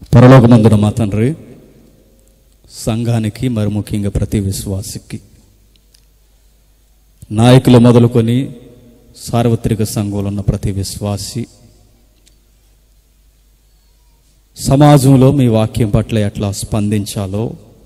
పరలోకమందున మా తండ్రి సంఘానికి మరి ముఖ్యంగా ప్రతి విశ్వాసికి నాయకులు మొదలుకొని సార్వత్రిక సంఘంలో ఉన్న ప్రతి విశ్వాసి సమాజంలో మీ వాక్యం పట్ల ఎట్లా స్పందించాలో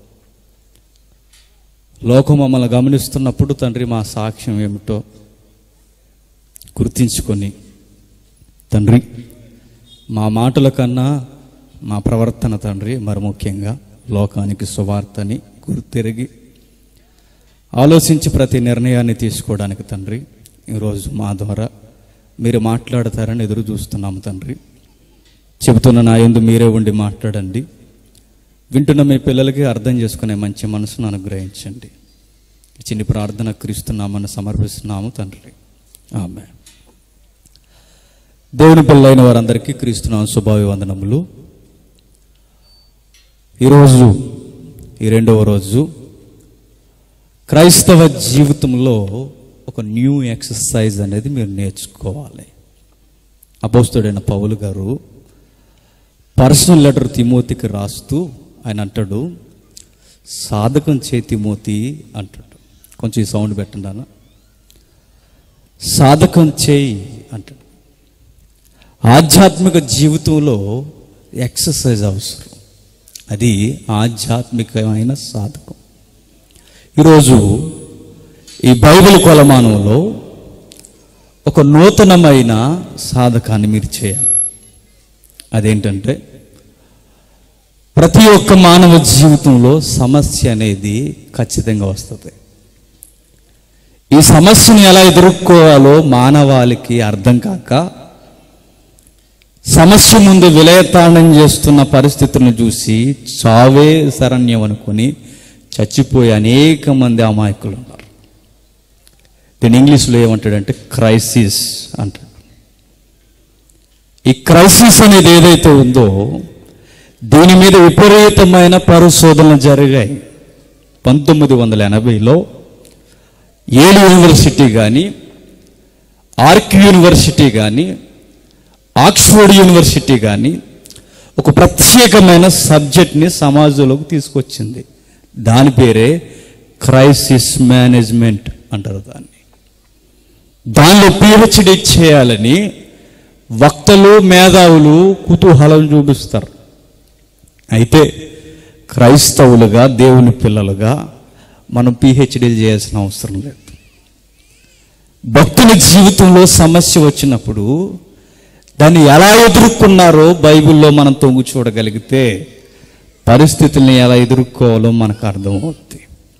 లోకం మమ్మల్ని గమనిస్తున్నప్పుడు తండ్రి మా సాక్ష్యం ఏమిటో గుర్తించుకొని తండ్రి మా మాటల కన్నా మా ప్రవర్తన తండ్రి మరి ముఖ్యంగా లోకానికి సువార్తని గుర్తిరిగి ఆలోచించి ప్రతి నిర్ణయాన్ని తీసుకోవడానికి తండ్రి ఈరోజు మా ద్వారా మీరు మాట్లాడతారని ఎదురు చూస్తున్నాము తండ్రి చెబుతున్న నా యందు మీరే ఉండి మాట్లాడండి వింటున్న మీ పిల్లలకి అర్థం చేసుకునే మంచి మనసును అనుగ్రహించండి ఈ చిన్ని ప్రార్థన క్రీస్తున్నామని సమర్పిస్తున్నాము తండ్రి ఆమె దేవుని పిల్లైన వారందరికీ క్రీస్తున్నాం శుభాభివందనములు ఈరోజు ఈ రెండవ రోజు క్రైస్తవ జీవితంలో ఒక న్యూ ఎక్సర్సైజ్ అనేది మీరు నేర్చుకోవాలి అపోస్తుడైన పౌలు గారు పర్సనల్ లెటర్ తిమోతికి రాస్తూ ఆయన అంటాడు సాధకం చే తిమోతి అంటాడు కొంచెం ఈ సౌండ్ పెట్టండి అన్న సాధకం చేయి అంటాడు ఆధ్యాత్మిక జీవితంలో ఎక్సర్సైజ్ అవసరం అది ఆధ్యాత్మికమైన సాధకం ఈరోజు ఈ బైబిల్ కొలమానంలో ఒక నూతనమైన సాధకాన్ని మీరు చేయాలి అదేంటంటే ప్రతి ఒక్క మానవ జీవితంలో సమస్య అనేది ఖచ్చితంగా వస్తుంది ఈ సమస్యను ఎలా ఎదుర్కోవాలో మానవాళికి అర్థం కాక సమస్య ముందు విలయతాండం చేస్తున్న పరిస్థితులను చూసి చావే శరణ్యం అనుకుని చచ్చిపోయే అనేక మంది అమాయకులు ఉన్నారు దీని ఇంగ్లీష్లో ఏమంటాడంటే క్రైసిస్ అంటాడు ఈ క్రైసిస్ అనేది ఏదైతే ఉందో దీని మీద విపరీతమైన పరిశోధనలు జరిగాయి పంతొమ్మిది వందల ఎనభైలో ఏడు యూనివర్సిటీ కానీ ఆర్క్ యూనివర్సిటీ కానీ ఆక్స్ఫోర్డ్ యూనివర్సిటీ కానీ ఒక ప్రత్యేకమైన సబ్జెక్ట్ని సమాజంలోకి తీసుకొచ్చింది దాని పేరే క్రైసిస్ మేనేజ్మెంట్ అంటారు దాన్ని దానిలో పిహెచ్డి చేయాలని వక్తలు మేధావులు కుతూహలం చూపిస్తారు అయితే క్రైస్తవులుగా దేవుని పిల్లలుగా మనం పిహెచ్డీలు చేయాల్సిన అవసరం లేదు భక్తుల జీవితంలో సమస్య వచ్చినప్పుడు దాన్ని ఎలా ఎదుర్కొన్నారో బైబిల్లో మనం తొంగు చూడగలిగితే పరిస్థితుల్ని ఎలా ఎదుర్కోవాలో మనకు అర్థమవుతుంది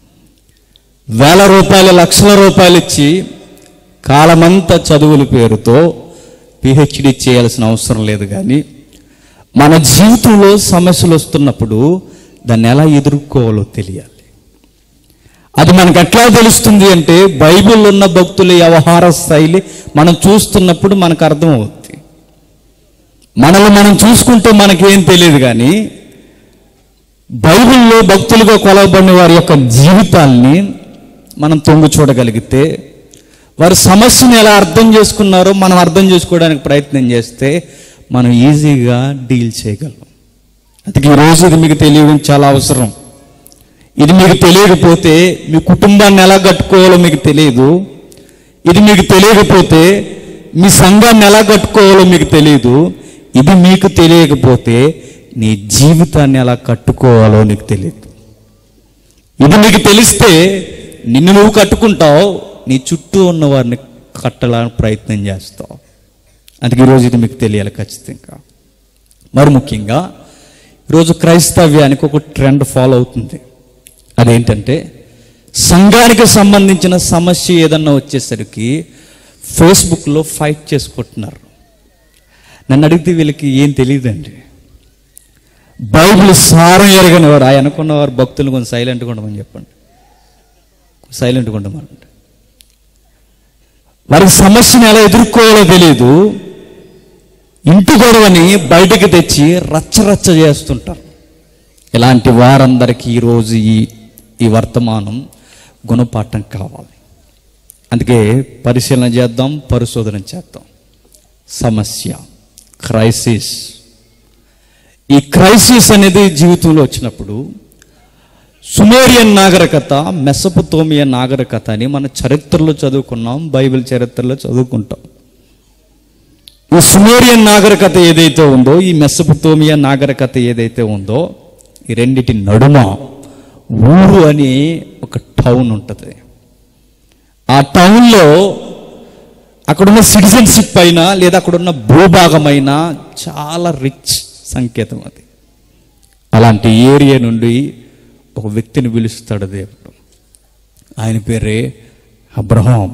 వేల రూపాయలు లక్షల రూపాయలు ఇచ్చి కాలమంతా చదువుల పేరుతో పిహెచ్డి చేయాల్సిన అవసరం లేదు కానీ మన జీవితంలో సమస్యలు వస్తున్నప్పుడు దాన్ని ఎలా ఎదుర్కోవాలో తెలియాలి అది మనకు ఎట్లా తెలుస్తుంది అంటే బైబిల్లో ఉన్న భక్తుల వ్యవహార శైలి మనం చూస్తున్నప్పుడు మనకు అర్థమవుతుంది మనల్ని మనం చూసుకుంటే మనకేం తెలియదు కానీ బైబిల్లో భక్తులుగా కొలవబడిన వారి యొక్క జీవితాల్ని మనం తొంగి చూడగలిగితే వారి సమస్యను ఎలా అర్థం చేసుకున్నారో మనం అర్థం చేసుకోవడానికి ప్రయత్నం చేస్తే మనం ఈజీగా డీల్ చేయగలం అందుకే ఈరోజు ఇది మీకు తెలియడం చాలా అవసరం ఇది మీకు తెలియకపోతే మీ కుటుంబాన్ని ఎలా కట్టుకోవాలో మీకు తెలియదు ఇది మీకు తెలియకపోతే మీ సంఘాన్ని ఎలా కట్టుకోవాలో మీకు తెలియదు ఇది మీకు తెలియకపోతే నీ జీవితాన్ని ఎలా కట్టుకోవాలో నీకు తెలియదు ఇది నీకు తెలిస్తే నిన్ను నువ్వు కట్టుకుంటావు నీ చుట్టూ ఉన్న వారిని కట్టడానికి ప్రయత్నం చేస్తావు అందుకే ఈరోజు ఇది మీకు తెలియాలి ఖచ్చితంగా మరి ముఖ్యంగా ఈరోజు క్రైస్తవ్యానికి ఒక ట్రెండ్ ఫాలో అవుతుంది అదేంటంటే సంఘానికి సంబంధించిన సమస్య ఏదన్నా వచ్చేసరికి ఫేస్బుక్లో ఫైట్ చేసుకుంటున్నారు నన్ను అడిగితే వీళ్ళకి ఏం తెలియదండి బైబిల్ సారం ఎరగని వారు ఆయన అనుకున్న వారు భక్తులు కొంచెం సైలెంట్గా ఉండమని చెప్పండి సైలెంట్గా ఉండమనండి వారికి సమస్యను ఎలా ఎదుర్కోవాలో తెలియదు ఇంటి గొడవని బయటకు తెచ్చి రచ్చరచ్చ చేస్తుంటారు ఇలాంటి వారందరికీ ఈరోజు ఈ ఈ వర్తమానం గుణపాఠం కావాలి అందుకే పరిశీలన చేద్దాం పరిశోధన చేద్దాం సమస్య క్రైసిస్ ఈ క్రైసిస్ అనేది జీవితంలో వచ్చినప్పుడు సుమేరియన్ నాగరికత మెసపుతోమియన్ నాగరికత అని మన చరిత్రలో చదువుకున్నాం బైబిల్ చరిత్రలో చదువుకుంటాం ఈ సుమేరియన్ నాగరికత ఏదైతే ఉందో ఈ మెసపుతోమియా నాగరికత ఏదైతే ఉందో ఈ రెండిటి నడుమ ఊరు అని ఒక టౌన్ ఉంటుంది ఆ టౌన్లో అక్కడున్న సిటిజన్షిప్ అయినా లేదా అక్కడున్న భూభాగమైన చాలా రిచ్ సంకేతం అది అలాంటి ఏరియా నుండి ఒక వ్యక్తిని పిలుస్తాడు దేవుడు ఆయన పేరే అబ్రహాం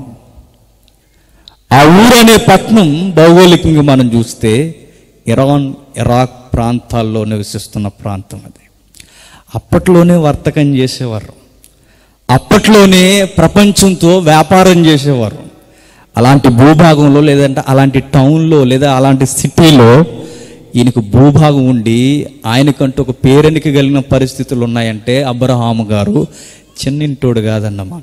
ఆ ఊరు అనే పట్టణం భౌగోళికంగా మనం చూస్తే ఇరాన్ ఇరాక్ ప్రాంతాల్లో నివసిస్తున్న ప్రాంతం అది అప్పట్లోనే వర్తకం చేసేవారు అప్పట్లోనే ప్రపంచంతో వ్యాపారం చేసేవారు అలాంటి భూభాగంలో లేదంటే అలాంటి టౌన్లో లేదా అలాంటి సిటీలో ఈయనకు భూభాగం ఉండి ఆయనకంటూ ఒక పేరెనిక కలిగిన పరిస్థితులు ఉన్నాయంటే అబ్రహాము గారు చిన్నింటోడు కాదన్నమాట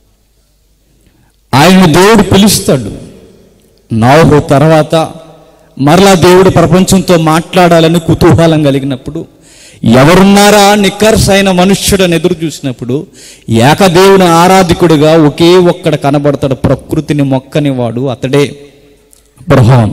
ఆయన దేవుడు పిలుస్తాడు నాహు తర్వాత మరలా దేవుడు ప్రపంచంతో మాట్లాడాలని కుతూహలం కలిగినప్పుడు ఎవరున్నారా నిక్కర్స్ అయిన మనుష్యుడని ఎదురు చూసినప్పుడు ఏకదేవుని ఆరాధికుడిగా ఒకే ఒక్కడ కనబడతాడు ప్రకృతిని మొక్కని వాడు అతడే అబ్రహాం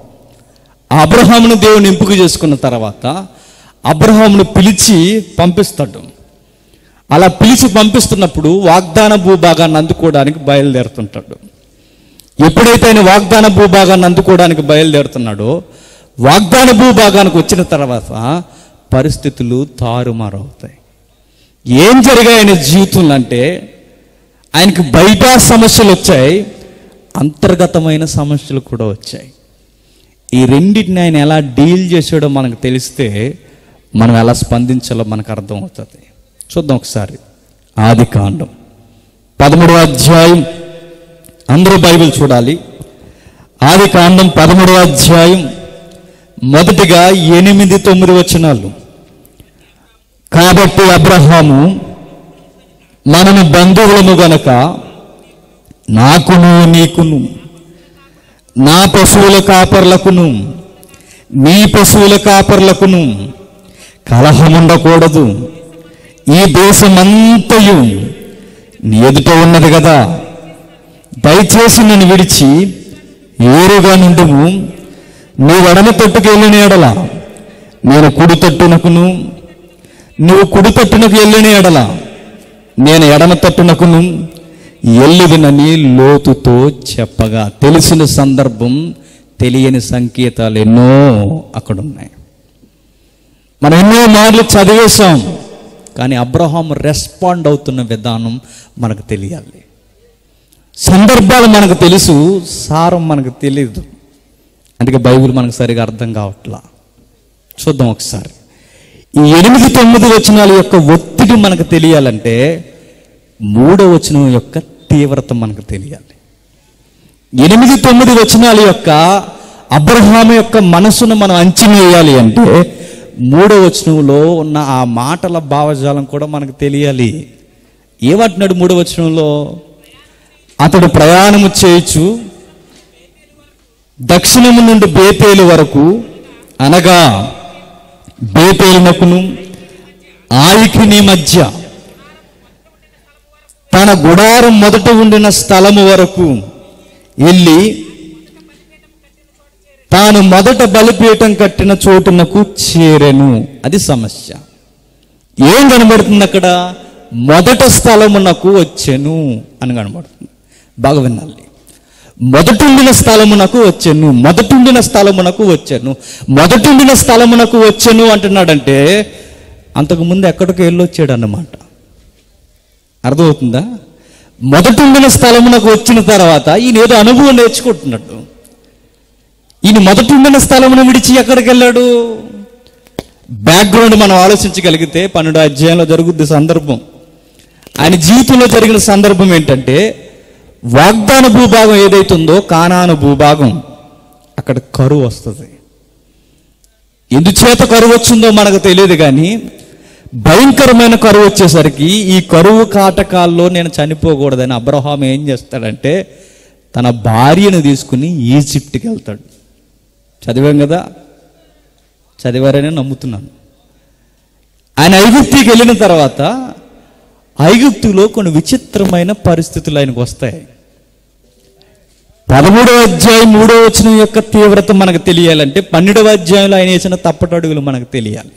ఆ అబ్రహామును దేవుని ఎంపిక చేసుకున్న తర్వాత అబ్రహామును పిలిచి పంపిస్తాడు అలా పిలిచి పంపిస్తున్నప్పుడు వాగ్దాన భూభాగాన్ని అందుకోవడానికి బయలుదేరుతుంటాడు ఎప్పుడైతే ఆయన వాగ్దాన భూభాగాన్ని అందుకోవడానికి బయలుదేరుతున్నాడో వాగ్దాన భూభాగానికి వచ్చిన తర్వాత పరిస్థితులు తారుమారవుతాయి ఏం జరిగాయి ఆయన జీవితంలో అంటే ఆయనకి బయట సమస్యలు వచ్చాయి అంతర్గతమైన సమస్యలు కూడా వచ్చాయి ఈ రెండింటిని ఆయన ఎలా డీల్ చేసాడో మనకు తెలిస్తే మనం ఎలా స్పందించాలో మనకు అర్థమవుతుంది చూద్దాం ఒకసారి ఆది కాండం పదమూడవ అధ్యాయం అందరూ బైబిల్ చూడాలి ఆది కాండం పదమూడవ అధ్యాయం మొదటిగా ఎనిమిది తొమ్మిది వచనాలు కాబట్టి అబ్రహాము మనము బంధువులము గనక నాకును నీకును నా పశువుల కాపర్లకును నీ పశువుల కాపర్లకును కలహముండకూడదు ఈ దేశమంతయు నీ ఎదుట ఉన్నది కదా దయచేసి నన్ను విడిచి ఏరుగా నుండుము నీవు ఎడమ తట్టుకు వెళ్ళిన ఎడల నేను కుడి తట్టునకును నువ్వు కుడి తట్టునకు వెళ్ళిన ఎడల నేను ఎడమ తట్టునకును ఎల్లుదినని లోతుతో చెప్పగా తెలిసిన సందర్భం తెలియని సంకేతాలు ఎన్నో అక్కడ ఉన్నాయి మనం ఎన్నో మార్లు చదివేశాం కానీ అబ్రహాం రెస్పాండ్ అవుతున్న విధానం మనకు తెలియాలి సందర్భాలు మనకు తెలుసు సారం మనకు తెలియదు అందుకే బైబిల్ మనకు సరిగా అర్థం కావట్లా చూద్దాం ఒకసారి ఈ ఎనిమిది తొమ్మిది వచనాల యొక్క ఒత్తిడి మనకు తెలియాలంటే మూడో వచనం యొక్క తీవ్రత మనకు తెలియాలి ఎనిమిది తొమ్మిది వచనాల యొక్క అబ్రహాము యొక్క మనసును మనం అంచనా వేయాలి అంటే మూడో వచనంలో ఉన్న ఆ మాటల భావజాలం కూడా మనకు తెలియాలి ఏమంటున్నాడు మూడో వచనంలో అతడు ప్రయాణము చేయొచ్చు దక్షిణము నుండి బేతేలు వరకు అనగా బేతేలునకును ఆయికిని మధ్య తన గుడారం మొదట ఉండిన స్థలము వరకు వెళ్ళి తాను మొదట బలిపీఠం కట్టిన చోటునకు చేరెను అది సమస్య ఏం కనబడుతుంది అక్కడ మొదట స్థలమునకు వచ్చెను అని కనబడుతుంది బాగా వినాలి మొదటుండిన స్థలమునకు వచ్చెను మొదటుండిన స్థలమునకు వచ్చాను మొదటుండిన స్థలమునకు వచ్చెను అంటున్నాడంటే అంతకుముందు ఎక్కడికి వెళ్ళొచ్చాడు అన్నమాట అర్థమవుతుందా మొదటుండిన స్థలమునకు వచ్చిన తర్వాత ఈయన ఏదో అనుభవం నేర్చుకుంటున్నాడు ఈయన మొదటుండిన స్థలమును విడిచి ఎక్కడికి వెళ్ళాడు బ్యాక్గ్రౌండ్ మనం ఆలోచించగలిగితే పన్నెండు అధ్యాయంలో జరుగుద్ది సందర్భం ఆయన జీవితంలో జరిగిన సందర్భం ఏంటంటే వాగ్దాన భూభాగం ఏదైతుందో కానాను భూభాగం అక్కడ కరువు వస్తుంది ఎందుచేత కరువు వచ్చిందో మనకు తెలియదు కానీ భయంకరమైన కరువు వచ్చేసరికి ఈ కరువు కాటకాల్లో నేను చనిపోకూడదని అబ్రహాం ఏం చేస్తాడంటే తన భార్యను తీసుకుని ఈజిప్ట్కి వెళ్తాడు చదివాం కదా చదివారని నమ్ముతున్నాను ఆయన ఐగుప్తికి వెళ్ళిన తర్వాత ఐగుప్తులో కొన్ని విచిత్రమైన పరిస్థితులు ఆయనకు వస్తాయి పదమూడవ అధ్యాయం మూడవ వచనం యొక్క తీవ్రత మనకు తెలియాలంటే పన్నెండవ అధ్యాయంలో ఆయన వేసిన తప్పటడుగులు మనకు తెలియాలి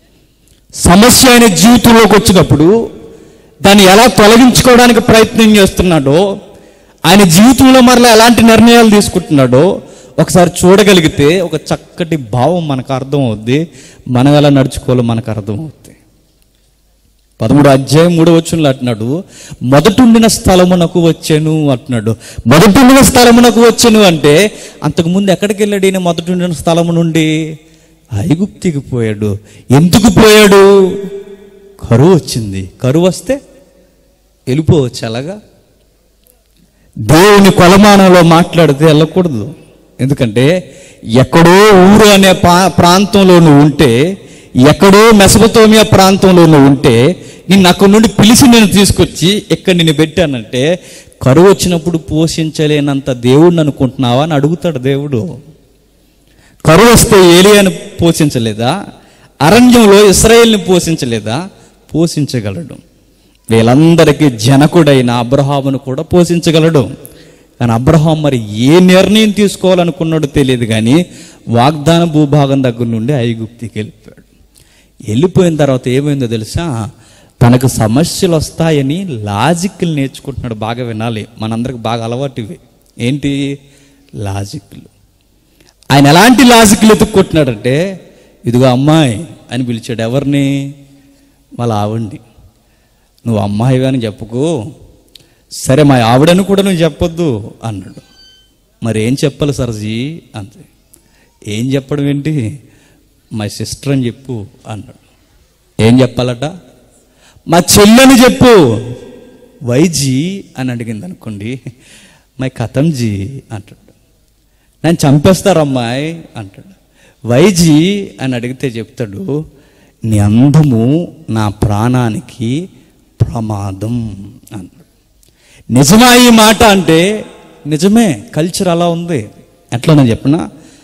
సమస్య ఆయన జీవితంలోకి వచ్చినప్పుడు దాన్ని ఎలా తొలగించుకోవడానికి ప్రయత్నం చేస్తున్నాడో ఆయన జీవితంలో మరలా ఎలాంటి నిర్ణయాలు తీసుకుంటున్నాడో ఒకసారి చూడగలిగితే ఒక చక్కటి భావం మనకు అర్థం అవుద్ది మనం ఎలా నడుచుకోవాలో మనకు అర్థం అవుద్ది పదమూడు అధ్యాయం మూడు వచ్చులు అంటున్నాడు మొదటుండిన స్థలమునకు వచ్చాను అంటున్నాడు మొదటుండిన స్థలమునకు వచ్చాను అంటే అంతకుముందు ఎక్కడికి వెళ్ళాడు ఈయన మొదటుండిన స్థలము నుండి ఐగుప్తికి పోయాడు ఎందుకు పోయాడు కరువు వచ్చింది కరువు వస్తే వెళ్ళిపోవచ్చు అలాగా దేవుని కొలమానంలో మాట్లాడితే వెళ్ళకూడదు ఎందుకంటే ఎక్కడో ఊరు అనే పా- ప్రాంతంలో నువ్వు ఉంటే ఎక్కడో మెసపతోమియా ప్రాంతంలో నువ్వు ఉంటే నిన్ను అక్కడి నుండి పిలిచి నేను తీసుకొచ్చి ఇక్కడ నిన్ను పెట్టానంటే కరువు వచ్చినప్పుడు పోషించలేనంత దేవుడిని అనుకుంటున్నావా అని అడుగుతాడు దేవుడు కరువు వస్తే ఏలియాను పోషించలేదా అరణ్యంలో ఇస్రాయేల్ని పోషించలేదా పోషించగలడు వీళ్ళందరికీ జనకుడైన అబ్రహామును కూడా పోషించగలడు కానీ అబ్రహాం మరి ఏ నిర్ణయం తీసుకోవాలనుకున్నాడో తెలియదు కానీ వాగ్దాన భూభాగం దగ్గర నుండి ఐగుప్తికి వెళ్ళిపోయాడు వెళ్ళిపోయిన తర్వాత ఏమైందో తెలుసా తనకు సమస్యలు వస్తాయని లాజిక్లు నేర్చుకుంటున్నాడు బాగా వినాలి మనందరికి బాగా అలవాటు ఇవి ఏంటి లాజిక్లు ఆయన ఎలాంటి లాజిక్లు ఎత్తుక్కుంటున్నాడంటే ఇదిగో అమ్మాయి అని పిలిచాడు ఎవరిని వాళ్ళ ఆవిడ్ని నువ్వు అమ్మాయి అని చెప్పుకో సరే మా ఆవిడని కూడా నువ్వు చెప్పొద్దు అన్నాడు మరి ఏం చెప్పాలి సర్జీ అంతే ఏం చెప్పడం ఏంటి మా సిస్టర్ అని చెప్పు అన్నాడు ఏం చెప్పాలట మా చెల్లెని చెప్పు వైజీ అని అడిగింది అనుకోండి మై కథంజీ అంటాడు నన్ను చంపేస్తారు అమ్మాయి అంటాడు వైజీ అని అడిగితే చెప్తాడు నీ అందము నా ప్రాణానికి ప్రమాదం అన్నాడు నిజమా ఈ మాట అంటే నిజమే కల్చర్ అలా ఉంది ఎట్లా నేను చెప్పనా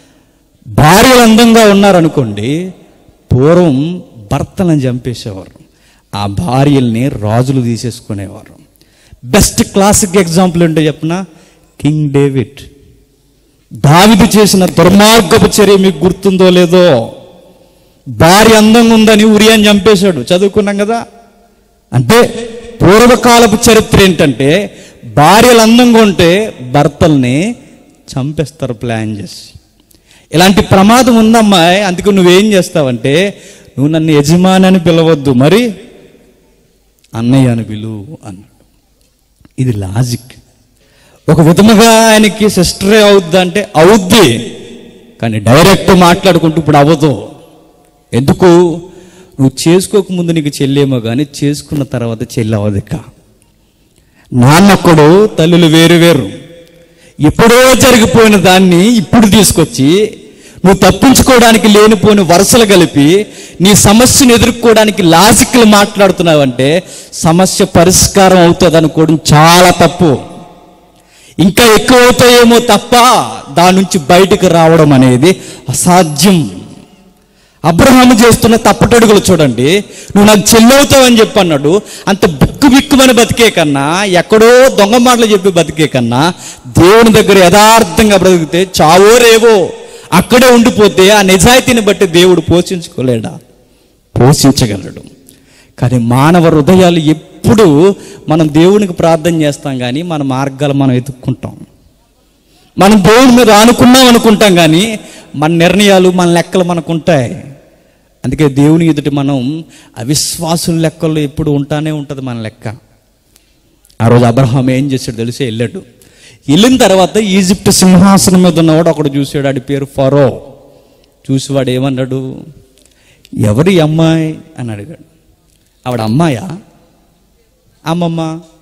భార్యలు అందంగా ఉన్నారనుకోండి పూర్వం భర్తలను చంపేసేవారు ఆ భార్యల్ని రాజులు తీసేసుకునేవారు బెస్ట్ క్లాసిక్ ఎగ్జాంపుల్ ఏంటో చెప్పనా కింగ్ డేవిడ్ దావిది చేసిన దుర్మార్గపు చర్య మీకు గుర్తుందో లేదో భార్య అందంగా ఉందని ఉరియాని చంపేశాడు చదువుకున్నాం కదా అంటే పూర్వకాలపు చరిత్ర ఏంటంటే భార్యలు అందంగా ఉంటే భర్తల్ని చంపేస్తారు ప్లాన్ చేసి ఇలాంటి ప్రమాదం ఉందమ్మాయి అందుకు నువ్వేం చేస్తావంటే నువ్వు నన్ను యజమాని అని పిలవద్దు మరి అన్నయ్య అని పిలువు అన్నాడు ఇది లాజిక్ ఒక విధముగా ఆయనకి సిస్టరే అవుద్ది అంటే అవుద్ది కానీ డైరెక్ట్ మాట్లాడుకుంటూ ఇప్పుడు అవ్వదు ఎందుకు నువ్వు చేసుకోకముందు నీకు చెల్లేమో కానీ చేసుకున్న తర్వాత చెల్లి అవ్వదు ఇక నాన్నొక్కడు తల్లులు వేరు వేరు ఎప్పుడో జరిగిపోయిన దాన్ని ఇప్పుడు తీసుకొచ్చి నువ్వు తప్పించుకోవడానికి లేనిపోని వరుసలు కలిపి నీ సమస్యను ఎదుర్కోవడానికి లాజిక్లు మాట్లాడుతున్నావంటే సమస్య పరిష్కారం అవుతుంది అనుకోవడం చాలా తప్పు ఇంకా ఎక్కువ అవుతాయేమో తప్ప దాని నుంచి బయటకు రావడం అనేది అసాధ్యం అబ్రహాము చేస్తున్న తప్పటడుగులు చూడండి నువ్వు నాకు చెల్లవుతావని చెప్పి అన్నాడు అంత బిక్కు బిక్కుమని బతికే కన్నా ఎక్కడో దొంగ మాటలు చెప్పి బతికే కన్నా దేవుని దగ్గర యథార్థంగా బ్రతికితే చావో రేవో అక్కడే ఉండిపోతే ఆ నిజాయితీని బట్టి దేవుడు పోషించుకోలేడా పోషించగలడు కానీ మానవ హృదయాలు ఎప్పుడు మనం దేవునికి ప్రార్థన చేస్తాం కానీ మన మార్గాలు మనం ఎదుక్కుంటాం మనం దేవుని మీద ఆనుకున్నాం అనుకుంటాం కానీ మన నిర్ణయాలు మన లెక్కలు మనకు ఉంటాయి అందుకే దేవుని ఎదుటి మనం అవిశ్వాసుల లెక్కల్లో ఎప్పుడు ఉంటానే ఉంటుంది మన లెక్క ఆ రోజు అబ్రహాం ఏం చేశాడు తెలిసి వెళ్ళాడు వెళ్ళిన తర్వాత ఈజిప్ట్ సింహాసనం మీద ఉన్నవాడు ఒకడు చూశాడు ఆడి పేరు ఫరో చూసి వాడు ఏమన్నాడు ఎవరి అమ్మాయి అని అడిగాడు ఆవిడ అమ్మాయా అమ్మమ్మ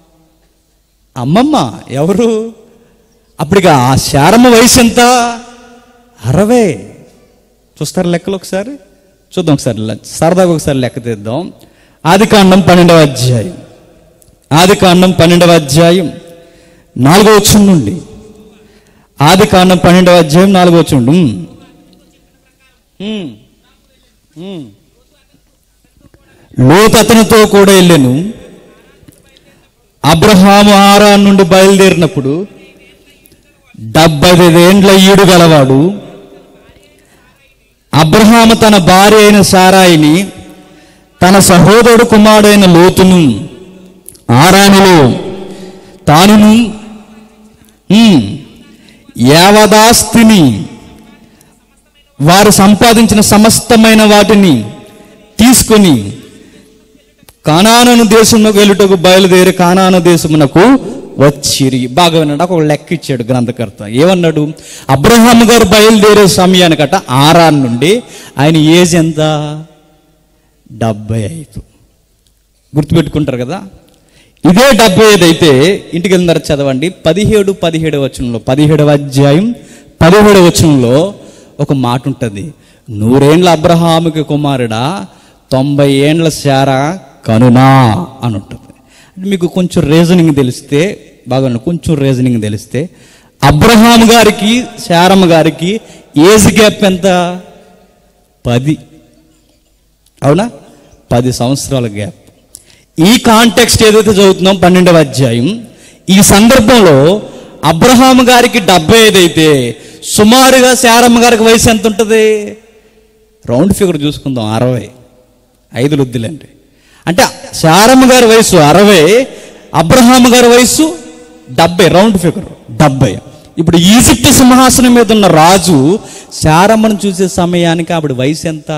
అమ్మమ్మ ఎవరు అప్పటికి ఆ శారమ్మ వయసు ఎంత అరవై చూస్తారు లెక్కలు ఒకసారి చూద్దాం ఒకసారి లె- సరదాగా ఒకసారి లెక్క తీద్దాం ఆది కాండం పన్నెండవ అధ్యాయం ఆది కాండం పన్నెండవ అధ్యాయం నాలుగో వచ్చం నుండి ఆది కాండం పన్నెండవ అధ్యాయం నాలుగో వచ్చుండు లోతు అతనితో కూడా వెళ్ళాను అబ్రహాము ఆరా నుండి బయలుదేరినప్పుడు డెబ్బై ఐదేండ్ల ఈడు గలవాడు అబ్రహాము తన భార్య అయిన సారాయిని తన సహోదరుడు కుమారుడైన లోతును ఆరానులో తానును ఉమ్, యావదాస్తిని వారు సంపాదించిన సమస్తమైన వాటిని తీసుకొని కానాను దేశంలోకి వెళ్ళుటకు బయలుదేరి కానాను దేశమునకు వచ్చిరి బాగా విన్నాడు ఒక లెక్క ఇచ్చాడు గ్రంథకర్త ఏమన్నాడు అబ్రహాం గారు బయలుదేరే సమయానికట ఆరాన్ నుండి ఆయన ఏజ్ ఎంత డెబ్బై ఐదు గుర్తుపెట్టుకుంటారు కదా ఇదే డెబ్బై ఐదు అయితే ఇంటికి వెళ్ళిన తర్వాత చదవండి పదిహేడు పదిహేడు వచనంలో పదిహేడవ అధ్యాయం పదిహేడవ వచనంలో ఒక మాట ఉంటుంది నూరేండ్ల అబ్రహాముకి కుమారుడా తొంభై ఏండ్ల శారా కనునా అని ఉంటుంది అంటే మీకు కొంచెం రీజనింగ్ తెలిస్తే బాగా కొంచెం రీజనింగ్ తెలిస్తే అబ్రహాం గారికి శారమ్మ గారికి ఏజ్ గ్యాప్ ఎంత పది అవునా పది సంవత్సరాల గ్యాప్ ఈ కాంటెక్స్ట్ ఏదైతే చదువుతున్నాం పన్నెండవ అధ్యాయం ఈ సందర్భంలో అబ్రహాం గారికి డెబ్బై ఐదు అయితే సుమారుగా శారమ్మ గారికి వయసు ఎంత ఉంటుంది రౌండ్ ఫిగర్ చూసుకుందాం అరవై ఐదు వద్దులేండి అంటే శారమ్మ గారి వయసు అరవై అబ్రహాం గారి వయసు డెబ్బై రౌండ్ ఫిగర్ డెబ్బై ఇప్పుడు ఈజిప్ట్ సింహాసనం మీద ఉన్న రాజు శారమ్మను చూసే సమయానికి ఆవిడ వయసు ఎంత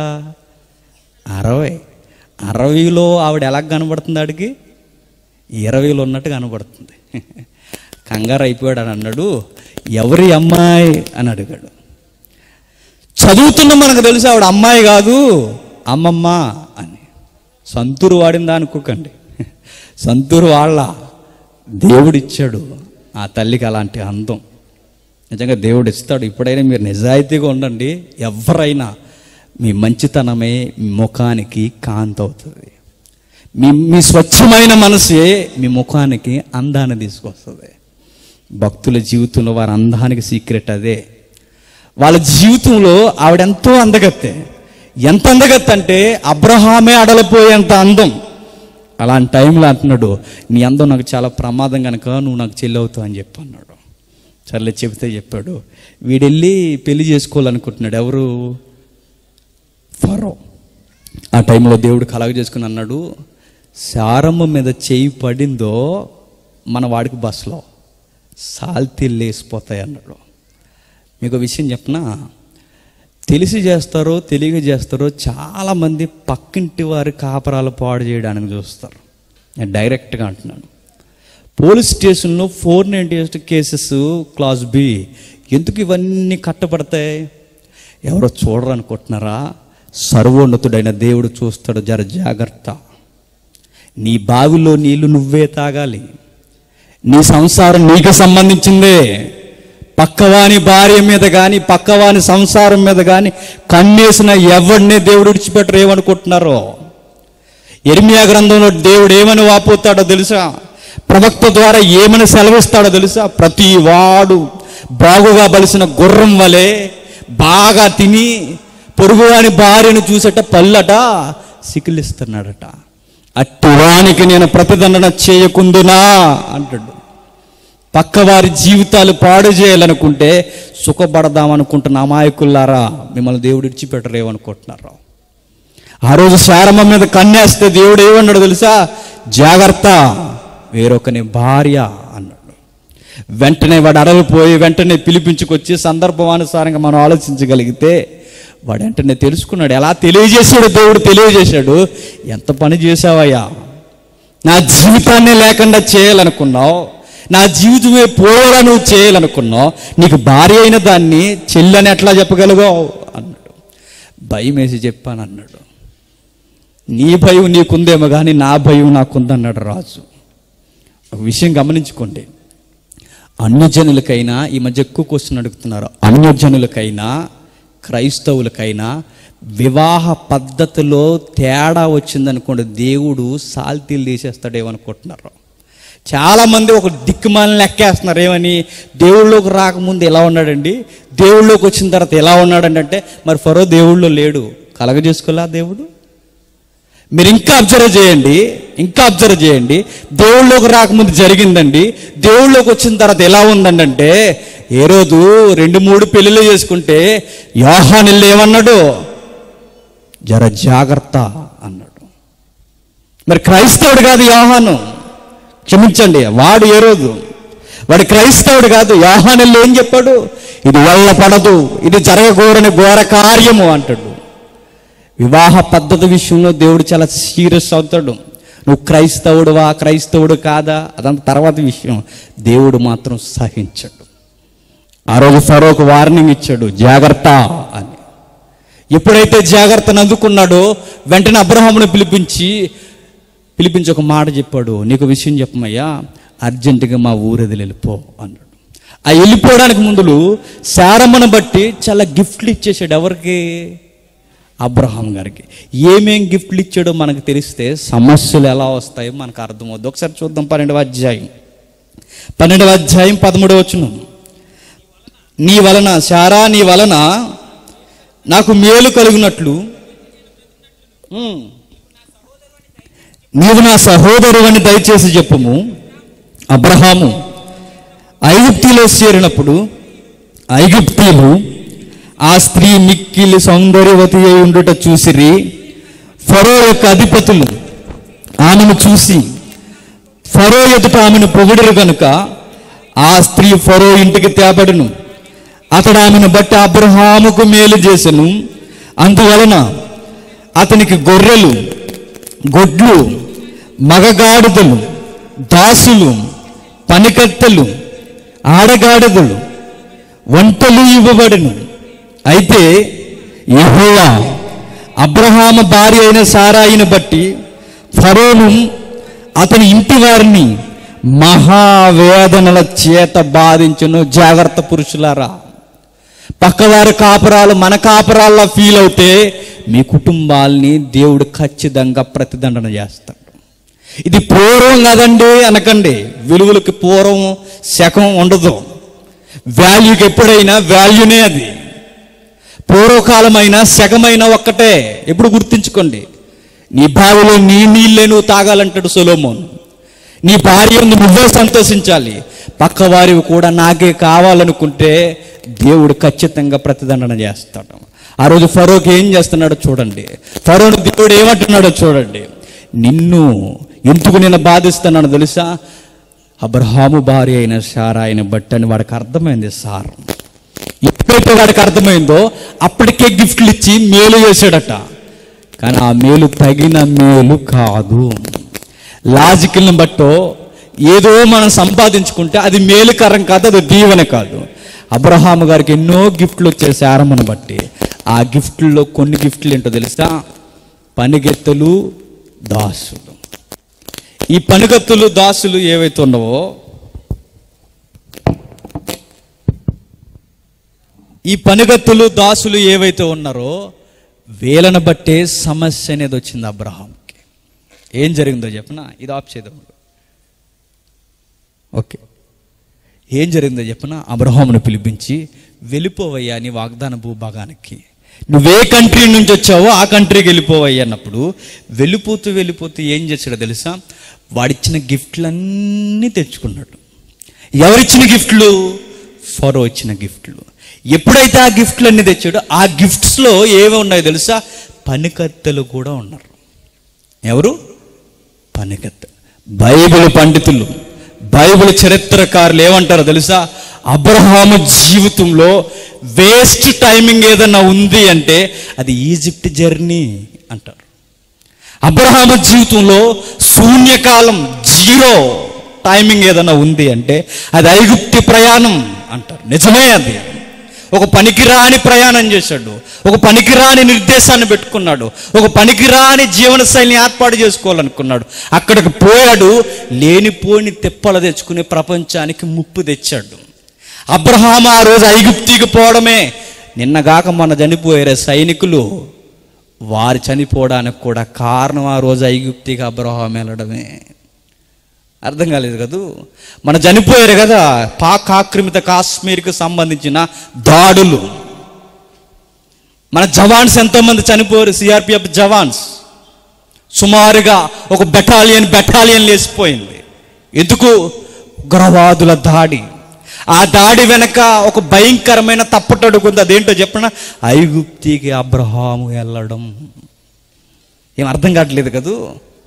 అరవై అరవైలో ఆవిడ ఎలా కనబడుతుంది ఆడికి ఇరవైలో ఉన్నట్టు కనబడుతుంది కంగారు అయిపోయాడు అని అన్నాడు ఎవరి అమ్మాయి అని అడిగాడు చదువుతున్న మనకు తెలుసు ఆవిడ అమ్మాయి కాదు అమ్మమ్మ అని సంతూరు వాడిందా అనుకోకండి సంతూరు వాళ్ళ దేవుడిచ్చాడు ఆ తల్లికి అలాంటి అందం నిజంగా దేవుడు ఇస్తాడు ఇప్పుడైనా మీరు నిజాయితీగా ఉండండి ఎవరైనా మీ మంచితనమే మీ ముఖానికి కాంతి అవుతుంది మీ మీ స్వచ్ఛమైన మనసే మీ ముఖానికి అందాన్ని తీసుకొస్తుంది భక్తుల జీవితంలో వారి అందానికి సీక్రెట్ అదే వాళ్ళ జీవితంలో ఆవిడెంతో అందగత్తే ఎంత అందగత్త అంటే అబ్రహామే అడలిపోయేంత అందం అలాంటి టైంలో అంటున్నాడు నీ అందం నాకు చాలా ప్రమాదం కనుక నువ్వు నాకు చెల్లి అవుతావు అని చెప్పి అన్నాడు సర్లే చెబితే చెప్పాడు వీడెళ్ళి పెళ్లి చేసుకోవాలనుకుంటున్నాడు ఎవరు ఫరో ఆ టైంలో దేవుడు కలగ చేసుకుని అన్నాడు శారమ్మ మీద చేయి పడిందో మన వాడికి బస్సులో సాల్తీలు లేసిపోతాయి అన్నాడు మీకు ఒక విషయం చెప్పనా తెలిసి చేస్తారో తెలియక చేస్తారో చాలామంది పక్కింటి వారి కాపరాలు పాడు చేయడానికి చూస్తారు నేను డైరెక్ట్గా అంటున్నాను పోలీస్ స్టేషన్లో four ninety eight cases class B ఎందుకు ఇవన్నీ కట్టబడతాయి ఎవరో చూడరనుకుంటున్నారా సర్వోన్నతుడైన దేవుడు చూస్తాడు జర జాగ్రత్త నీ బావిలో నీళ్లు నువ్వే తాగాలి నీ సంసారం నీకు సంబంధించిందే పక్కవాని భార్య మీద కానీ పక్కవాని సంసారం మీద కానీ కన్నేసిన ఎవడినే దేవుడు విడిచిపెట్టరు ఏమనుకుంటున్నారో ఎర్మియా గ్రంథంలో దేవుడు ఏమని వాపోతాడో తెలుసా ప్రవక్త ద్వారా ఏమని సెలవిస్తాడో తెలుసా ప్రతి వాడు బాగుగా బలిసిన గుర్రం వలె బాగా తిని పొరుగువాని భార్యను చూసేట పల్లట సికిలిస్తున్నాడట అట్టివానికి నేను ప్రతిదండన చేయకుందునా అంటాడు పక్కవారి జీవితాలు పాడు చేయాలనుకుంటే సుఖపడదామనుకుంటున్న అమాయకుల్లారా మిమ్మల్ని దేవుడు ఇడిచిపెట్టరేమనుకుంటున్నారు ఆ రోజు శారమ్మ మీద కన్నేస్తే దేవుడు ఏమన్నాడు తెలుసా జాగ్రత్త వేరొకని భార్య అన్నాడు వెంటనే వాడు అడవిపోయి వెంటనే పిలిపించుకొచ్చి సందర్భానుసారంగా మనం ఆలోచించగలిగితే వాడు వెంటనే తెలుసుకున్నాడు ఎలా తెలియజేశాడు దేవుడు తెలియజేశాడు ఎంత పని చేశావయ్యా నా జీవితాన్ని లేకుండా చేయాలనుకున్నావు నా జీవితమే పోవాలని నువ్వు చేయాలనుకున్నావు నీకు భార్య అయిన దాన్ని చెల్లని ఎట్లా చెప్పగలిగావు అన్నాడు భయం వేసి చెప్పాను అన్నాడు నీ భయం నీకుందేమో కానీ నా భయం నాకుందన్నాడు రాజు ఒక విషయం గమనించుకోండి అన్యజనులకైనా ఈ మధ్య ఎక్కువ క్వశ్చన్ అడుగుతున్నారు అన్యజనులకైనా క్రైస్తవులకైనా వివాహ పద్ధతిలో తేడా వచ్చిందనుకోండి దేవుడు సాల్తీలు తీసేస్తాడేమనుకుంటున్నారు చాలామంది ఒక దిక్కుమాలని లెక్కేస్తున్నారు ఏమని దేవుళ్ళలోకి రాకముందు ఎలా ఉన్నాడండి దేవుళ్ళలోకి వచ్చిన తర్వాత ఎలా ఉన్నాడండి అంటే మరి ఫరో దేవుళ్ళో లేడు కలగజేసుకోలే దేవుడు మీరు ఇంకా అబ్జర్వ్ చేయండి ఇంకా అబ్జర్వ్ చేయండి దేవుళ్ళలోకి రాకముందు జరిగిందండి దేవుళ్ళలోకి వచ్చిన తర్వాత ఎలా ఉందండి అంటే ఏ రోజు రెండు మూడు పెళ్ళిళ్ళు చేసుకుంటే యోహాన్ ఏమన్నాడు జర జాగ్రత్త అన్నాడు మరి క్రైస్తవుడు కాదు యోహాను క్షమించండి వాడు ఏ రోజు వాడు క్రైస్తవుడు కాదు యోహాను ఏం చెప్పాడు ఇది వల్ల పడదు ఇది జరగకూడని ఘోర కార్యము అంటాడు వివాహ పద్ధతి విషయంలో దేవుడు చాలా సీరియస్ అవుతాడు నువ్వు క్రైస్తవుడువా క్రైస్తవుడు కాదా అదంతా తర్వాత విషయం దేవుడు మాత్రం సహించడు ఆ రోజు ఫరోకు వార్నింగ్ ఇచ్చాడు జాగ్రత్త అని ఎప్పుడైతే జాగ్రత్తను అందుకున్నాడో వెంటనే అబ్రహామును పిలిపించి పిలిపించి ఒక మాట చెప్పాడు నీకు విషయం చెప్పమయ్యా అర్జెంటుగా మా ఊరది వెళ్ళిపో అన్నాడు ఆ వెళ్ళిపోవడానికి ముందులు శారమ్మను బట్టి చాలా గిఫ్ట్లు ఇచ్చేసాడు ఎవరికి అబ్రహాం గారికి ఏమేం గిఫ్ట్లు ఇచ్చాడో మనకు తెలిస్తే సమస్యలు ఎలా వస్తాయో మనకు అర్థమవుద్ది ఒకసారి చూద్దాం పన్నెండవ అధ్యాయం పన్నెండవ అధ్యాయం పదమూడవ వచ్చును నీ వలన శారా నీ వలన నాకు మేలు కలిగినట్లు ఉమ్, నీవు నా సహోదరు అని దయచేసి చెప్పుము అబ్రహాము ఐగుప్తిలో చేరినప్పుడు ఐగుప్తీలు ఆ స్త్రీ మిక్కిలి సౌందర్యవతి అయి ఉండుట చూసిరి ఫరో యొక్క అధిపతులు ఆమెను చూసి ఫరో ఎదుట ఆమెను పొగిడరు గనుక ఆ స్త్రీ ఫరో ఇంటికి తేబడును అతడు ఆమెను బట్టి అబ్రహాముకు మేలు చేసెను అందువలన అతనికి గొర్రెలు గొడ్లు మగగాడిదలు దాసులు పనికత్తెలు ఆడగాడిదలు వంటలు ఇవ్వబడును అయితే యెహోవా అబ్రహాము భార్య అయిన సారాయిని బట్టి ఫరోను అతని ఇంటి వారిని మహావేదనల చేత బాధించును జాగ్రత్త పురుషులారా పక్కవారి కాపురాలు మన కాపురాల్లో ఫీల్ అవుతే మీ కుటుంబాల్ని దేవుడు ఖచ్చితంగా ప్రతిదండన చేస్తాడు ఇది పూర్వం కదండి అనకండి విలువలకి పూర్వం శకం ఉండదు వాల్యూకి ఎప్పుడైనా వాల్యూనే అది పూర్వకాలమైన శకమైన ఒక్కటే ఎప్పుడు గుర్తుంచుకోండి నీ బావిలో నీ నీళ్ళే నువ్వు తాగాలంటాడు సొలోమోన్ నీ భార్య నువ్వే సంతోషించాలి పక్కవారివి కూడా నాకే కావాలనుకుంటే దేవుడు ఖచ్చితంగా ప్రతిదండన చేస్తాడు ఆ రోజు ఫరోకి ఏం చేస్తున్నాడో చూడండి ఫరోను దేవుడు ఏమంటున్నాడో చూడండి నిన్ను ఎందుకు నేను బాధిస్తున్నాను తెలుసా అబ్రహాము భార్య అయిన సారాయిని బట్టి అని వాడికి అర్థమైంది సార్ ఎప్పుడైతే వాడికి అర్థమైందో అప్పటికే గిఫ్ట్లు ఇచ్చి మేలు చేశాడట కానీ ఆ మేలు తగిన మేలు కాదు లాజికల్ని బట్టో ఏదో మనం సంపాదించుకుంటే అది మేలుకరం కాదు అది దీవెన కాదు అబ్రహాము గారికి ఎన్నో గిఫ్ట్లు వచ్చాయి శారమ్మను బట్టి ఆ గిఫ్ట్లో కొన్ని గిఫ్ట్లు ఏంటో తెలుసా పనిగెత్తలు దాసులు ఈ పనిగత్తులు దాసులు ఏవైతే ఉన్నావో ఈ పనిగత్తులు దాసులు ఏవైతే ఉన్నారో వేలను బట్టే సమస్య అనేది వచ్చింది అబ్రహాంకి ఏం జరిగిందో చెప్పనా ఇది ఆఫ్ చేద్దాం ఓకే ఏం జరిగిందో చెప్పనా అబ్రహామును పిలిపించి వెళ్ళిపోవయ్యా నీ వాగ్దాన భూభాగానికి నువ్వే కంట్రీ నుంచి వచ్చావో ఆ కంట్రీకి వెళ్ళిపోవయ్యా అన్నప్పుడు వెళ్ళిపోతూ వెళ్ళిపోతూ ఏం చేశాడో తెలుసా వాడిచ్చిన గిఫ్ట్లన్నీ తెచ్చుకున్నాడు ఎవరిచ్చిన గిఫ్ట్లు ఫరో ఇచ్చిన గిఫ్ట్లు ఎప్పుడైతే ఆ గిఫ్ట్లు అన్ని తెచ్చాడో ఆ గిఫ్ట్స్లో ఏమి ఉన్నాయో తెలుసా పనికత్తెలు కూడా ఉన్నారు ఎవరు పనికత్తె బైబిల్ పండితులు బైబిల్ చరిత్రకారులు ఏమంటారో తెలుసా అబ్రహాము జీవితంలో వేస్ట్ టైమింగ్ ఏదన్నా ఉంది అంటే అది ఈజిప్ట్ జర్నీ అంటారు అబ్రహాము జీవితంలో శూన్యకాలం జీరో టైమింగ్ ఏదైనా ఉంది అంటే అది ఐగుప్తి ప్రయాణం అంటారు నిజమే అది ఒక పనికిరాని ప్రయాణం చేశాడు ఒక పనికిరాని నిర్దేశాన్ని పెట్టుకున్నాడు ఒక పనికిరాని జీవనశైలిని ఏర్పాటు చేసుకోవాలనుకున్నాడు అక్కడికి పోయాడు లేనిపోని తెప్పలు తెచ్చుకునే ప్రపంచానికి ముప్పు తెచ్చాడు అబ్రహాం ఆ రోజు ఐగుప్తికి పోవడమే నిన్నగాక మొన్న చనిపోయారు సైనికులు వారు చనిపోవడానికి కూడా కారణం ఆ రోజు ఐగుప్తికి అబ్రహాం వెళ్ళడమే అర్థం కాలేదు కదూ మన చనిపోయారు కదా పాక్ ఆక్రమిత కాశ్మీర్కి సంబంధించిన దాడులు మన జవాన్స్ ఎంతోమంది చనిపోయారు సిఆర్పిఎఫ్ జవాన్స్ సుమారుగా ఒక బెటాలియన్ బెటాలియన్ లేచిపోయింది ఎందుకు ఉగ్రవాదుల దాడి ఆ దాడి వెనక ఒక భయంకరమైన తప్పటడుగు ఉంది అదేంటో చెప్పిన ఐగుప్తికి అబ్రహాము వెళ్ళడం ఏం అర్థం కావట్లేదు కదూ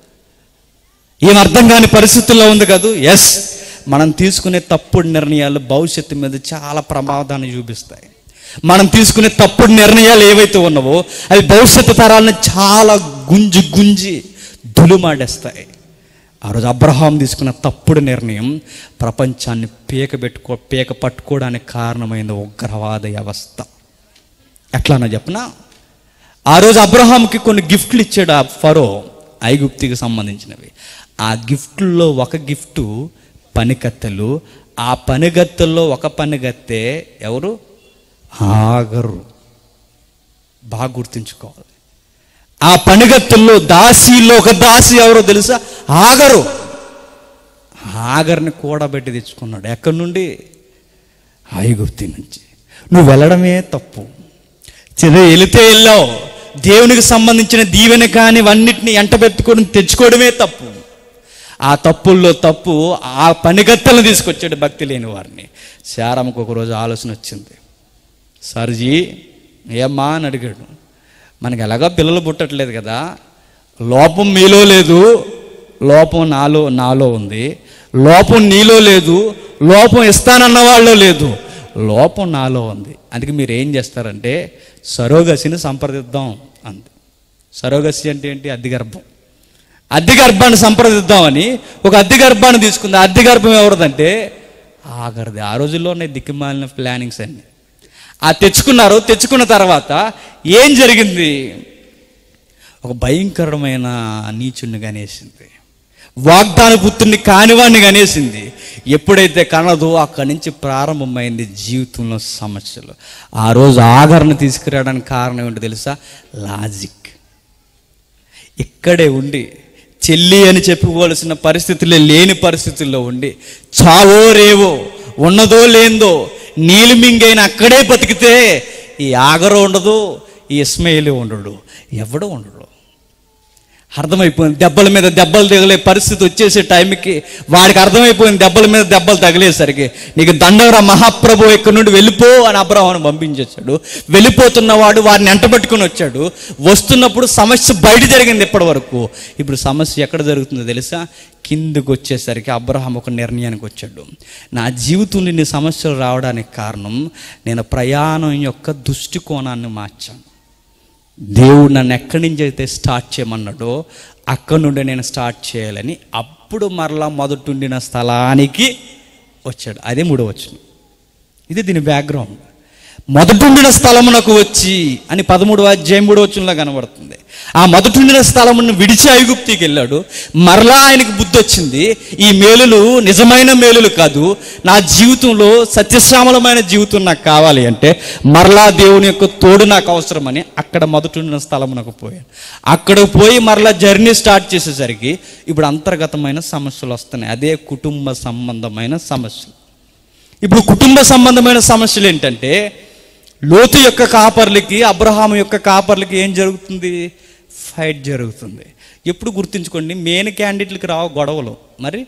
ఏం అర్థం కాని పరిస్థితుల్లో ఉంది కదూ ఎస్ మనం తీసుకునే తప్పుడు నిర్ణయాలు భవిష్యత్తు మీద చాలా ప్రమాదాన్ని చూపిస్తాయి మనం తీసుకునే తప్పుడు నిర్ణయాలు ఏవైతే ఉన్నావో అవి భవిష్యత్తు తరాలను చాలా గుంజి గుంజి దులుమాడేస్తాయి ఆ రోజు అబ్రహాం తీసుకున్న తప్పుడు నిర్ణయం ప్రపంచాన్ని పీక పెట్టుకో పీక పట్టుకోవడానికి కారణమైంది ఉగ్రవాద వ్యవస్థ ఎట్లానో చెప్పనా ఆ రోజు అబ్రహాంకి కొన్ని గిఫ్ట్లు ఇచ్చాడు ఆ ఫరో ఐగుప్తికి సంబంధించినవి ఆ గిఫ్ట్లో ఒక గిఫ్ట్ పనికత్తెలు ఆ పనిగత్తెల్లో ఒక పనిగత్తె ఎవరు ఆగరు బాగా గుర్తుంచుకోవాలి ఆ పనిగత్తుల్లో దాసీల్లో ఒక దాసి ఎవరో తెలుసా ఆగరు ఆగర్ని కూడబెట్టి తెచ్చుకున్నాడు ఎక్కడి నుండి ఐగుప్తి నుంచి నువ్వు వెళ్ళడమే తప్పు చిన్న వెళితే వెళ్ళావు దేవునికి సంబంధించిన దీవెన కానీ ఇవన్నిటిని ఎంటబెట్టుకొని తెచ్చుకోవడమే తప్పు ఆ తప్పుల్లో తప్పు ఆ పనిగత్తెలను తీసుకొచ్చాడు భక్తి లేని వారిని శారమ్మకు ఒకరోజు ఆలోచన వచ్చింది సర్జీ ఏమ్మా అని అడిగాడు మనకి ఎలాగో పిల్లలు పుట్టట్లేదు కదా లోపం మీలో లేదు లోపం నాలో నాలో ఉంది లోపం నీలో లేదు లోపం ఇస్తానన్న వాళ్ళలో లేదు లోపం నాలో ఉంది అందుకే మీరు ఏం చేస్తారంటే సరోగసిని సంప్రదిద్దాం అంది సరోగసి అంటే ఏంటి అద్దె గర్భం అద్దె గర్భాన్ని సంప్రదిద్దామని ఒక అద్దె గర్భాన్ని తీసుకుంది ఆ అద్దె గర్భం ఎవరిదంటే ఆగరిది ఆ రోజుల్లోనే దిక్కుమాలిన ప్లానింగ్స్ అన్ని ఆ తెచ్చుకున్నారు తెచ్చుకున్న తర్వాత ఏం జరిగింది ఒక భయంకరమైన నీచుణ్ణి కనేసింది వాగ్దాన పుత్రుని కానివాడిని కనేసింది ఎప్పుడైతే కనదో అక్కడి నుంచి ప్రారంభమైంది జీవితంలో సమస్యలు ఆ రోజు ఆదరణ తీసుకురావడానికి కారణం ఏంటో తెలుసా లాజిక్ ఇక్కడే ఉండి చెల్లి అని చెప్పుకోవాల్సిన పరిస్థితులే లేని పరిస్థితుల్లో ఉండి చావో రేవో ఉన్నదో లేందో నీళ్ళు మింగైన అక్కడే బతికితే ఈ ఆగరు ఉండదు ఈ ఇస్మాయిలు ఉండడు ఎవడో ఉండడు అర్థమైపోయింది దెబ్బల మీద దెబ్బలు తగిలే పరిస్థితి వచ్చేసే టైంకి వాడికి అర్థమైపోయింది దెబ్బల మీద దెబ్బలు తగిలేసరికి నీకు దండవరా మహాప్రభు ఇక్కడ నుండి వెళ్ళిపో అని అబ్రహాన్ని పంపించేశాడు వెళ్ళిపోతున్నవాడు వాడిని ఎంటబెట్టుకుని వచ్చాడు వస్తున్నప్పుడు సమస్య బయట జరిగింది ఇప్పటి వరకు ఇప్పుడు సమస్య ఎక్కడ జరుగుతుందో తెలుసా కిందకు వచ్చేసరికి అబ్రహాం ఒక నిర్ణయానికి వచ్చాడు నా జీవితంలో ఇన్ని సమస్యలు రావడానికి కారణం నేను ప్రయాణం యొక్క దృష్టికోణాన్ని మార్చాను దేవుడు నన్ను ఎక్కడి నుంచి అయితే స్టార్ట్ చేయమన్నాడో అక్కడి నుండి నేను స్టార్ట్ చేయాలని అప్పుడు మరలా మొదటుండిన స్థలానికి వచ్చాడు అదే మూడో వచ్చిన ఇది దీని బ్యాక్గ్రౌండ్ మొదటుండిన స్థలమునకు వచ్చి అని పదమూడు అధ్యాయం మూడో వచ్చంలో కనబడుతుంది ఆ మొదటుండిన స్థలమును విడిచి ఐగుప్తికి వెళ్ళాడు మరలా ఆయనకు బుద్ధి వచ్చింది ఈ మేలులు నిజమైన మేలులు కాదు నా జీవితంలో సత్యశ్యామలమైన జీవితం నాకు కావాలి అంటే మరలా దేవుని యొక్క తోడు నాకు అవసరమని అక్కడ మొదటుండిన స్థలమునకు పోయాను అక్కడ పోయి మరలా జర్నీ స్టార్ట్ చేసేసరికి ఇప్పుడు అంతర్గతమైన సమస్యలు వస్తున్నాయి అదే కుటుంబ సంబంధమైన సమస్యలు ఇప్పుడు కుటుంబ సంబంధమైన సమస్యలు ఏంటంటే లోతు యొక్క కాపర్లకి అబ్రహాం యొక్క కాపర్లకి ఏం జరుగుతుంది ఫైట్ జరుగుతుంది ఎప్పుడు గుర్తుంచుకోండి మెయిన్ క్యాండిడేట్లకి రావు గొడవలు మరి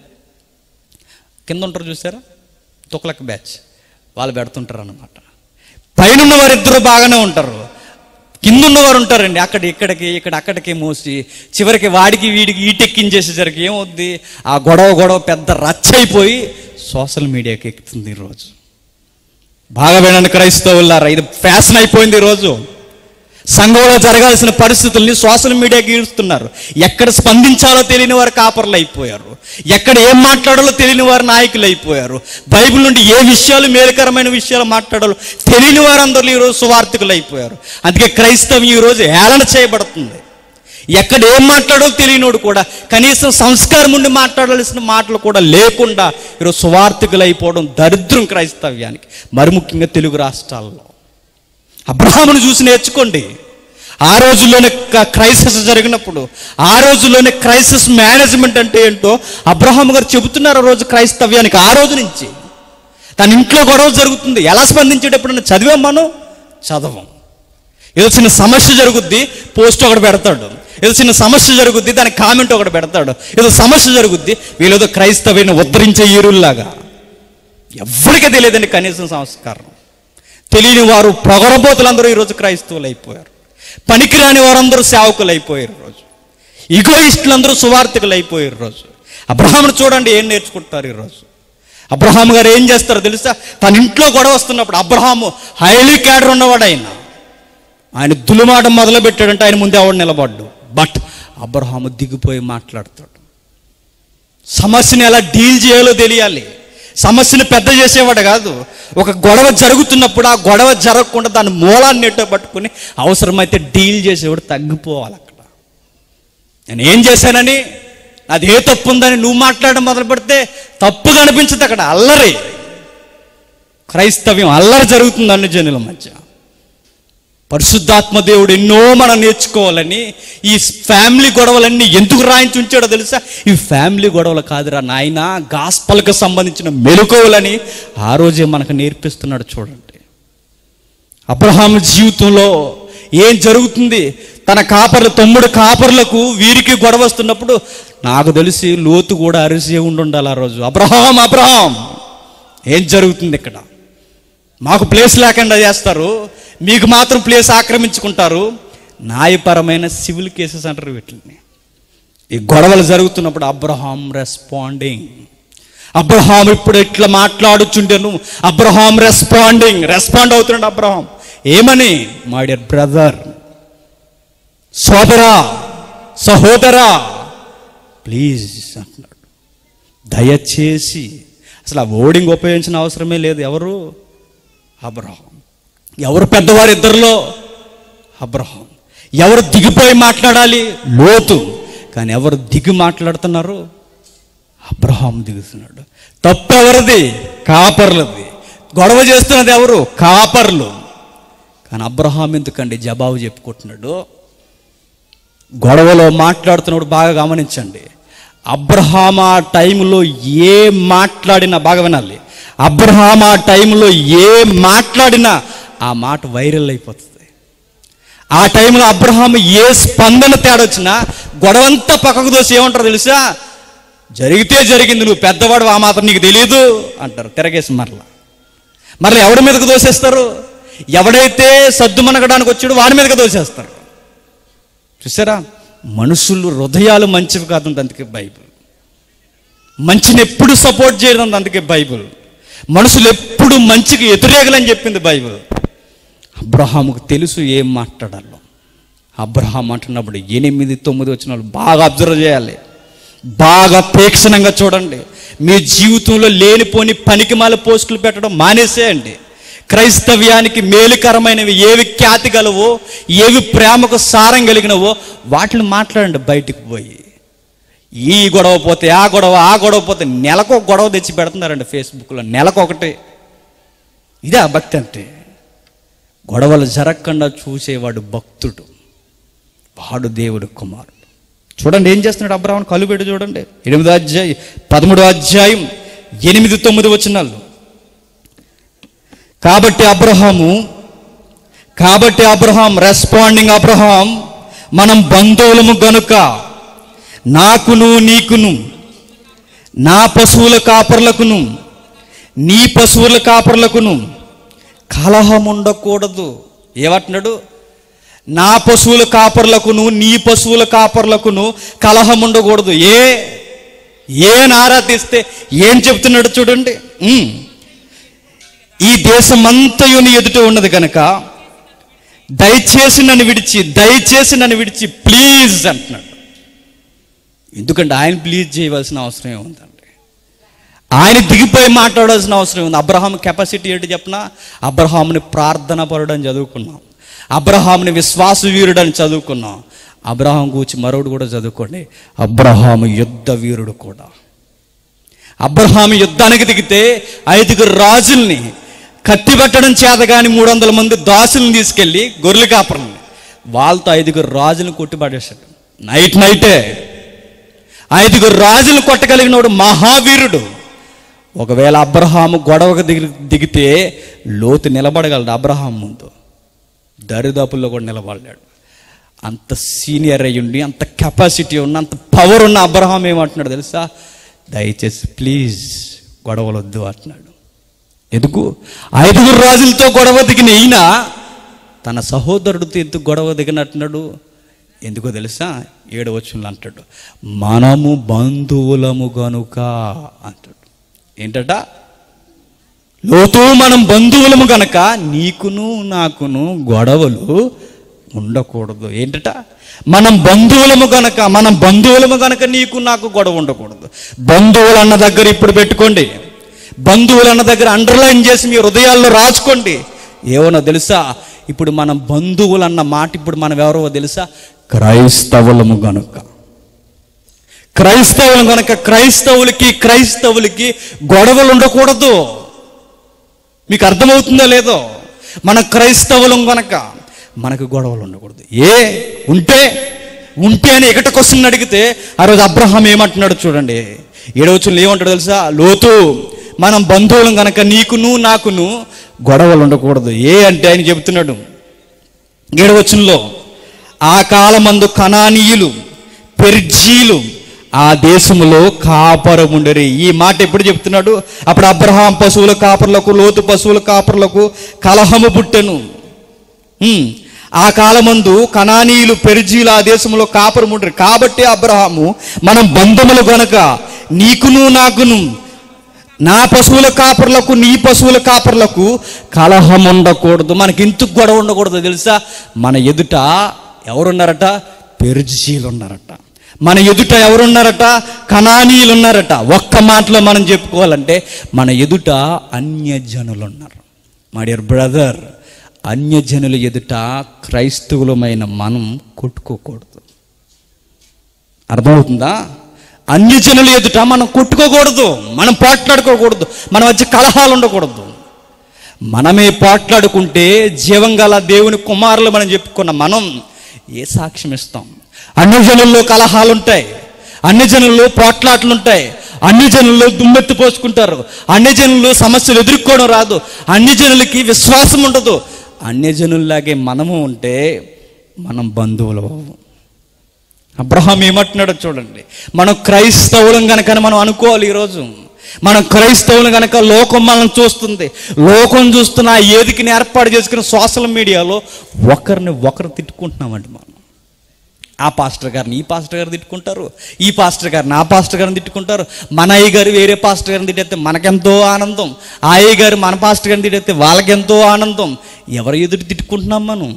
కింద ఉంటారు చూసారా తుక్లక్ బ్యాచ్ వాళ్ళు పెడుతుంటారు అన్నమాట పైన ఉన్నవారు ఇద్దరు బాగానే ఉంటారు కింద ఉన్నవారు ఉంటారండి అక్కడ ఇక్కడికి ఇక్కడ అక్కడికి మోసి చివరికి వాడికి వీడికి ఈటెక్కించేసేసరికి ఏమవుద్ది ఆ గొడవ గొడవ పెద్ద రచ్చ అయిపోయి సోషల్ మీడియాకి ఎక్కుతుంది ఈరోజు బాగా వినండి క్రైస్తవులారా ఇది ఫ్యాషన్ అయిపోయింది ఈరోజు సంఘంలో జరగాల్సిన పరిస్థితుల్ని సోషల్ మీడియాకి ఈడుస్తున్నారు ఎక్కడ స్పందించాలో తెలియని వారు కాపర్లు అయిపోయారు ఎక్కడ ఏం మాట్లాడాలో తెలియని వారు నాయకులు అయిపోయారు బైబిల్ నుండి ఏ విషయాలు మేలుకరమైన విషయాలు మాట్లాడాలో తెలియని వారందరూ ఈరోజు సువార్థికులు అయిపోయారు అందుకే క్రైస్తవం ఈరోజు హేళన చేయబడుతుంది ఎక్కడ ఏం మాట్లాడో తెలియనోడు కూడా కనీసం సంస్కారం ఉండి మాట్లాడాల్సిన మాటలు కూడా లేకుండా ఈరోజు సువార్థికులు అయిపోవడం దరిద్రం క్రైస్తవ్యానికి మరి ముఖ్యంగా తెలుగు రాష్ట్రాల్లో అబ్రహామును చూసి నేర్చుకోండి ఆ రోజుల్లోనే క్రైసిస్ జరిగినప్పుడు ఆ రోజుల్లోనే క్రైసిస్ మేనేజ్మెంట్ అంటే ఏంటో అబ్రహాం గారు చెబుతున్నారు ఆ రోజు క్రైస్తవ్యానికి ఆ రోజు నుంచి తన ఇంట్లో గొడవ జరుగుతుంది ఎలా స్పందించేటప్పుడు చదివాం మనం చదవం ఏదో చిన్న సమస్య జరుగుద్ది పోస్ట్ ఒకటి పెడతాడు ఏదో చిన్న సమస్య జరుగుద్ది దానికి కామెంట్ ఒకటి పెడతాడు ఏదో సమస్య జరుగుద్ది వీళ్ళేదో క్రైస్తవుని ఉద్ధరించే ఈరుల్లాగా ఎవరికి తెలియదండి కనీసం సంస్కారం తెలియని వారు పొగరబోతులందరూ ఈరోజు క్రైస్తవులు అయిపోయారు పనికిరాని వారందరూ సేవకులు అయిపోయారు ఈరోజు ఇగోయిస్టులందరూ సువార్థికులు అయిపోయారు రోజు అబ్రహామును చూడండి ఏం నేర్చుకుంటారు ఈరోజు అబ్రహాం గారు ఏం చేస్తారో తెలుసా తన ఇంట్లో గొడవ వస్తున్నప్పుడు అబ్రహాము హైలీ క్యాడర్ ఉన్నవాడు ఆయన ఆయన దులుమాట మొదలు పెట్టాడంటే ఆయన ముందే ఆవిడ నిలబడ్డు బట్ అబ్రహాము దిగిపోయి మాట్లాడతాడు సమస్యని ఎలా డీల్ చేయాలో తెలియాలి సమస్యను పెద్ద చేసేవాడు కాదు ఒక గొడవ జరుగుతున్నప్పుడు ఆ గొడవ జరగకుండా దాని మూలాన్ని నెట్టో పట్టుకుని అవసరమైతే డీల్ చేసేవాడు తగ్గిపోవాలి అక్కడ నేను ఏం చేశానని అది ఏ తప్పు ఉందని నువ్వు మాట్లాడడం మొదలు పెడితే తప్పు కనిపించదు అక్కడ అల్లరి క్రైస్తవ్యం అల్లరి జరుగుతుంది అన్ని జనుల మధ్య పరిశుద్ధాత్మ దేవుడు ఎన్నో మనం నేర్చుకోవాలని ఈ ఫ్యామిలీ గొడవలన్నీ ఎందుకు రాయించి ఉంచాడో తెలుసా ఈ ఫ్యామిలీ గొడవలు కాదురా నాయన గాస్పల్కి సంబంధించిన మెలకువలని ఆ రోజే మనకు నేర్పిస్తున్నాడు చూడండి అబ్రహాం జీవితంలో ఏం జరుగుతుంది తన కాపర్లు తమ్ముడు కాపర్లకు వీరికి గొడవ వస్తున్నప్పుడు నాకు తెలిసి లోతు కూడా అరిసి ఉండి ఉండాలి ఆ రోజు అబ్రహాం అబ్రహాం ఏం జరుగుతుంది ఇక్కడ మాకు ప్లేస్ లేకుండా చేస్తారు మీకు మాత్రం ప్లేస్ ఆక్రమించుకుంటారు న్యాయపరమైన సివిల్ కేసెస్ అంటారు వీటిని ఈ గొడవలు జరుగుతున్నప్పుడు అబ్రహాం రెస్పాండింగ్ అబ్రహాం ఇప్పుడు ఇట్లా మాట్లాడుచుండెను అబ్రహాం రెస్పాండింగ్ రెస్పాండ్ అవుతున్నాడు అబ్రహాం ఏమని మై డియర్ బ్రదర్ సోదరా సహోదరా ప్లీజ్ అంటున్నాడు దయచేసి అసలు ఆ ఓడింగ్ ఉపయోగించిన అవసరమే లేదు ఎవరు అబ్రహాం ఎవరు పెద్దవారు ఇద్దరిలో అబ్రహాం ఎవరు దిగిపోయి మాట్లాడాలి లోతు కానీ ఎవరు దిగి మాట్లాడుతున్నారు అబ్రహాం దిగుతున్నాడు తప్పు ఎవరిది కాపర్లది గొడవ చేస్తున్నది ఎవరు కాపర్లు కానీ అబ్రహాం ఎందుకండి జవాబు చెప్పుకుంటున్నాడు గొడవలో మాట్లాడుతున్నప్పుడు బాగా గమనించండి అబ్రహాం ఆ టైంలో ఏ మాట్లాడినా బాగా వినాలి అబ్రహాం ఆ టైంలో ఏ మాట్లాడినా ఆ మాట వైరల్ అయిపోతుంది ఆ టైంలో అబ్రహాం ఏ స్పందన తేడొచ్చినా గొడవంతా పక్కకు దోసి ఏమంటారు తెలుసా జరిగితే జరిగింది నువ్వు పెద్దవాడు ఆ మాత్రం నీకు తెలియదు అంటారు తిరగేసి మరలా మరలా ఎవడి మీదకు దోసేస్తారు ఎవడైతే సద్దు మనగడానికి వచ్చాడో వాడి మీదకి దోసేస్తారు చూసారా మనుషులు హృదయాలు మంచివి కాదు అందుకే బైబిల్ మంచిని ఎప్పుడు సపోర్ట్ చేయడం అందుకే బైబిల్ మనుషులు ఎప్పుడు మంచికి వ్యతిరేకలని చెప్పింది బైబిల్ అబ్రహాముకు తెలుసు ఏం మాట్లాడాలో అబ్రహాం అంటున్నప్పుడు ఎనిమిది తొమ్మిది వచ్చిన వాళ్ళు బాగా అబ్జర్వ్ చేయాలి బాగా తీక్షణంగా చూడండి మీ జీవితంలో లేనిపోని పనికిమాల పోస్టులు పెట్టడం మానేసేయండి క్రైస్తవ్యానికి మేలుకరమైనవి ఏవి ఖ్యాతి గలవో ఏవి ప్రేమకు సారం కలిగినవో వాటిని మాట్లాడండి బయటికి పోయి ఈ గొడవ పోతే ఆ గొడవ ఆ గొడవ పోతే నెలకు ఒక గొడవ తెచ్చి పెడుతున్నారండి ఫేస్బుక్లో నెలకు ఒకటి ఇదే భక్తి అంటే గొడవలు జరగకుండా చూసేవాడు భక్తుడు వాడు దేవుడు కుమారుడు చూడండి ఏం చేస్తున్నాడు అబ్రాహ్మణ్ కళ్ళు పెట్టి చూడండి ఎనిమిదో అధ్యాయం పదమూడో అధ్యాయం ఎనిమిది తొమ్మిది వచ్చినాళ్ళు కాబట్టి అబ్రహాము కాబట్టి అబ్రహాం రెస్పాండింగ్ అబ్రహాం మనం బంధువులము గనుక నాకును నీకును నా పశువుల కాపర్లకును నీ పశువుల కాపర్లకును కలహం ఉండకూడదు ఏమంటున్నాడు నా పశువుల కాపర్లకును నీ పశువుల కాపర్లకును కలహం ఉండకూడదు ఏ ఏ ఆరాధిస్తే ఏం చెప్తున్నాడు చూడండి ఉమ్. ఈ దేశమంతయు నీ ఎదుట ఉన్నది కనుక దయచేసి నన్ను విడిచి దయచేసి నన్ను విడిచి ప్లీజ్ అంటున్నాడు ఎందుకంటే ఆయన ప్లీజ్ చేయవలసిన అవసరం ఏముందండి ఆయన దిగిపోయి మాట్లాడాల్సిన అవసరం ఉంది అబ్రహాం కెపాసిటీ ఏంటి చెప్పిన అబ్రహాముని ప్రార్థన పరుడు అని చదువుకున్నాం అబ్రహాముని విశ్వాస వీరుడు అని చదువుకున్నాం అబ్రహాం కూర్చి మరొకడు కూడా చదువుకోండి అబ్రహాము యుద్ధ వీరుడు కూడా అబ్రహాము యుద్ధానికి దిగితే ఐదుగురు రాజుల్ని కత్తి పెట్టడం చేత కానీ మూడు వందల మంది దాసుల్ని తీసుకెళ్ళి గొర్రెల కాపర్లని వాళ్ళతో ఐదుగురు రాజులను కొట్టిపడేశాడు నైట్ నైటే ఐదుగురు రాజులు కొట్టగలిగినోడు మహావీరుడు ఒకవేళ అబ్రహాము గొడవకు దిగి దిగితే లోతు నిలబడగలడు అబ్రహాం ముందు దరిదాపుల్లో కూడా నిలబడలేడు అంత సీనియర్ అయ్యి ఉండి అంత కెపాసిటీ ఉన్న అంత పవర్ ఉన్న అబ్రహాం ఏమంటున్నాడు తెలుసా దయచేసి ప్లీజ్ గొడవలు వద్దు అంటున్నాడు ఎందుకు ఐదుగురు రాజులతో గొడవ దిగిన ఈయన తన సహోదరుడితో ఎందుకు గొడవ దిగినట్టున్నాడు ఎందుకో తెలుసా ఏడవచ్చులు అంటాడు మనము బంధువులము గనుక అంటాడు ఏంటట లోతు మనం బంధువులము గనక నీకును నాకును గొడవలు ఉండకూడదు ఏంటట మనం బంధువులము గనక మనం బంధువులము గనక నీకు నాకు గొడవ ఉండకూడదు బంధువులు అన్న దగ్గర ఇప్పుడు పెట్టుకోండి బంధువులు అన్న దగ్గర అండర్లైన్ చేసి మీ హృదయాల్లో రాసుకోండి ఏమన్నా తెలుసా ఇప్పుడు మనం బంధువులు అన్న మాట ఇప్పుడు మనం ఎవరో తెలుసా క్రైస్తవులము గనుక క్రైస్తవులు గనక క్రైస్తవులకి క్రైస్తవులకి గొడవలు ఉండకూడదు మీకు అర్థమవుతుందో లేదో మన క్రైస్తవులం గనక మనకు గొడవలు ఉండకూడదు ఏ ఉంటే ఉంటే అని ఎకట క్వశ్చన్ అడిగితే ఆ రోజు అబ్రహాం ఏమంటున్నాడు చూడండి ఏడవచ్చులు ఏమంటాడు తెలుసా లోతు మనం బంధువులం గనక నీకును నాకును గొడవలు ఉండకూడదు ఏ అంటే ఆయన చెబుతున్నాడు ఏడవచనంలో ఆ కాలమందు కనానీయులు పెర్జీలు ఆ దేశములో కాపరముండరి ఈ మాట ఎప్పుడు చెప్తున్నాడు అప్పుడు అబ్రహాం పశువుల కాపర్లకు లోతు పశువుల కాపర్లకు కలహము పుట్టెను ఉమ్, ఆ కాలమందు కనానీయులు పెరిజీలు ఆ దేశంలో కాపురముంటారు కాబట్టి అబ్రహాము మనం బంధములు గనక నీకును నాకును నా పశువుల కాపర్లకు నీ పశువుల కాపర్లకు కలహం ఉండకూడదు మనకి ఎందుకు గొడవ ఉండకూడదు తెలుసా మన ఎదుట ఎవరున్నారట పెరుజీలు ఉన్నారట మన ఎదుట ఎవరున్నారట కణానీయులు ఉన్నారట ఒక్క మాటలో మనం చెప్పుకోవాలంటే మన ఎదుట అన్యజనులు ఉన్నారు మా డియర్ బ్రదర్ అన్యజనుల ఎదుట క్రైస్తవులమైన మనం కొట్టుకోకూడదు అర్థమవుతుందా అన్యజనుల ఎదుట మనం కొట్టుకోకూడదు మనం పోట్లాడుకోకూడదు మన మధ్య కలహాలు ఉండకూడదు మనమే పోట్లాడుకుంటే జీవం గల దేవుని కుమారులు మనం చెప్పుకున్న మనం ఏ సాక్ష్యం ఇస్తాం అన్ని జనుల్లో కలహాలు ఉంటాయి అన్ని జనుల్లో పోట్లాట్లు ఉంటాయి అన్ని జనుల్లో దుమ్మెత్తి పోసుకుంటారు అన్ని జనుల్లో సమస్యలు ఎదుర్కోవడం రాదు అన్ని జనులకి విశ్వాసం ఉండదు అన్ని జనుల్లాగే మనము ఉంటే మనం బంధువులు అవ్వము. అబ్రహాం ఏమంటున్నాడో చూడండి మనం క్రైస్తవులం గనక మనం అనుకోవాలి ఈరోజు మనం క్రైస్తవులు గనక లోకం మనం చూస్తుంది లోకం చూస్తున్న ఆ ఏదికిని ఏర్పాటు చేసుకున్న సోషల్ మీడియాలో ఒకరిని ఒకరు తిట్టుకుంటున్నామండి మనం ఆ పాస్టర్ గారిని ఈ పాస్టర్ గారు తిట్టుకుంటారు ఈ పాస్టర్ గారిని ఆ పాస్టర్ గారిని తిట్టుకుంటారు మన అయ్య గారు వేరే పాస్టర్ గారిని తిట్టేస్తే మనకెంతో ఆనందం ఆ అయ్య గారు మన పాస్టర్ గారిని తిట్టేస్తే వాళ్ళకెంతో ఆనందం ఎవరు ఎదుటి తిట్టుకుంటున్నాం మనం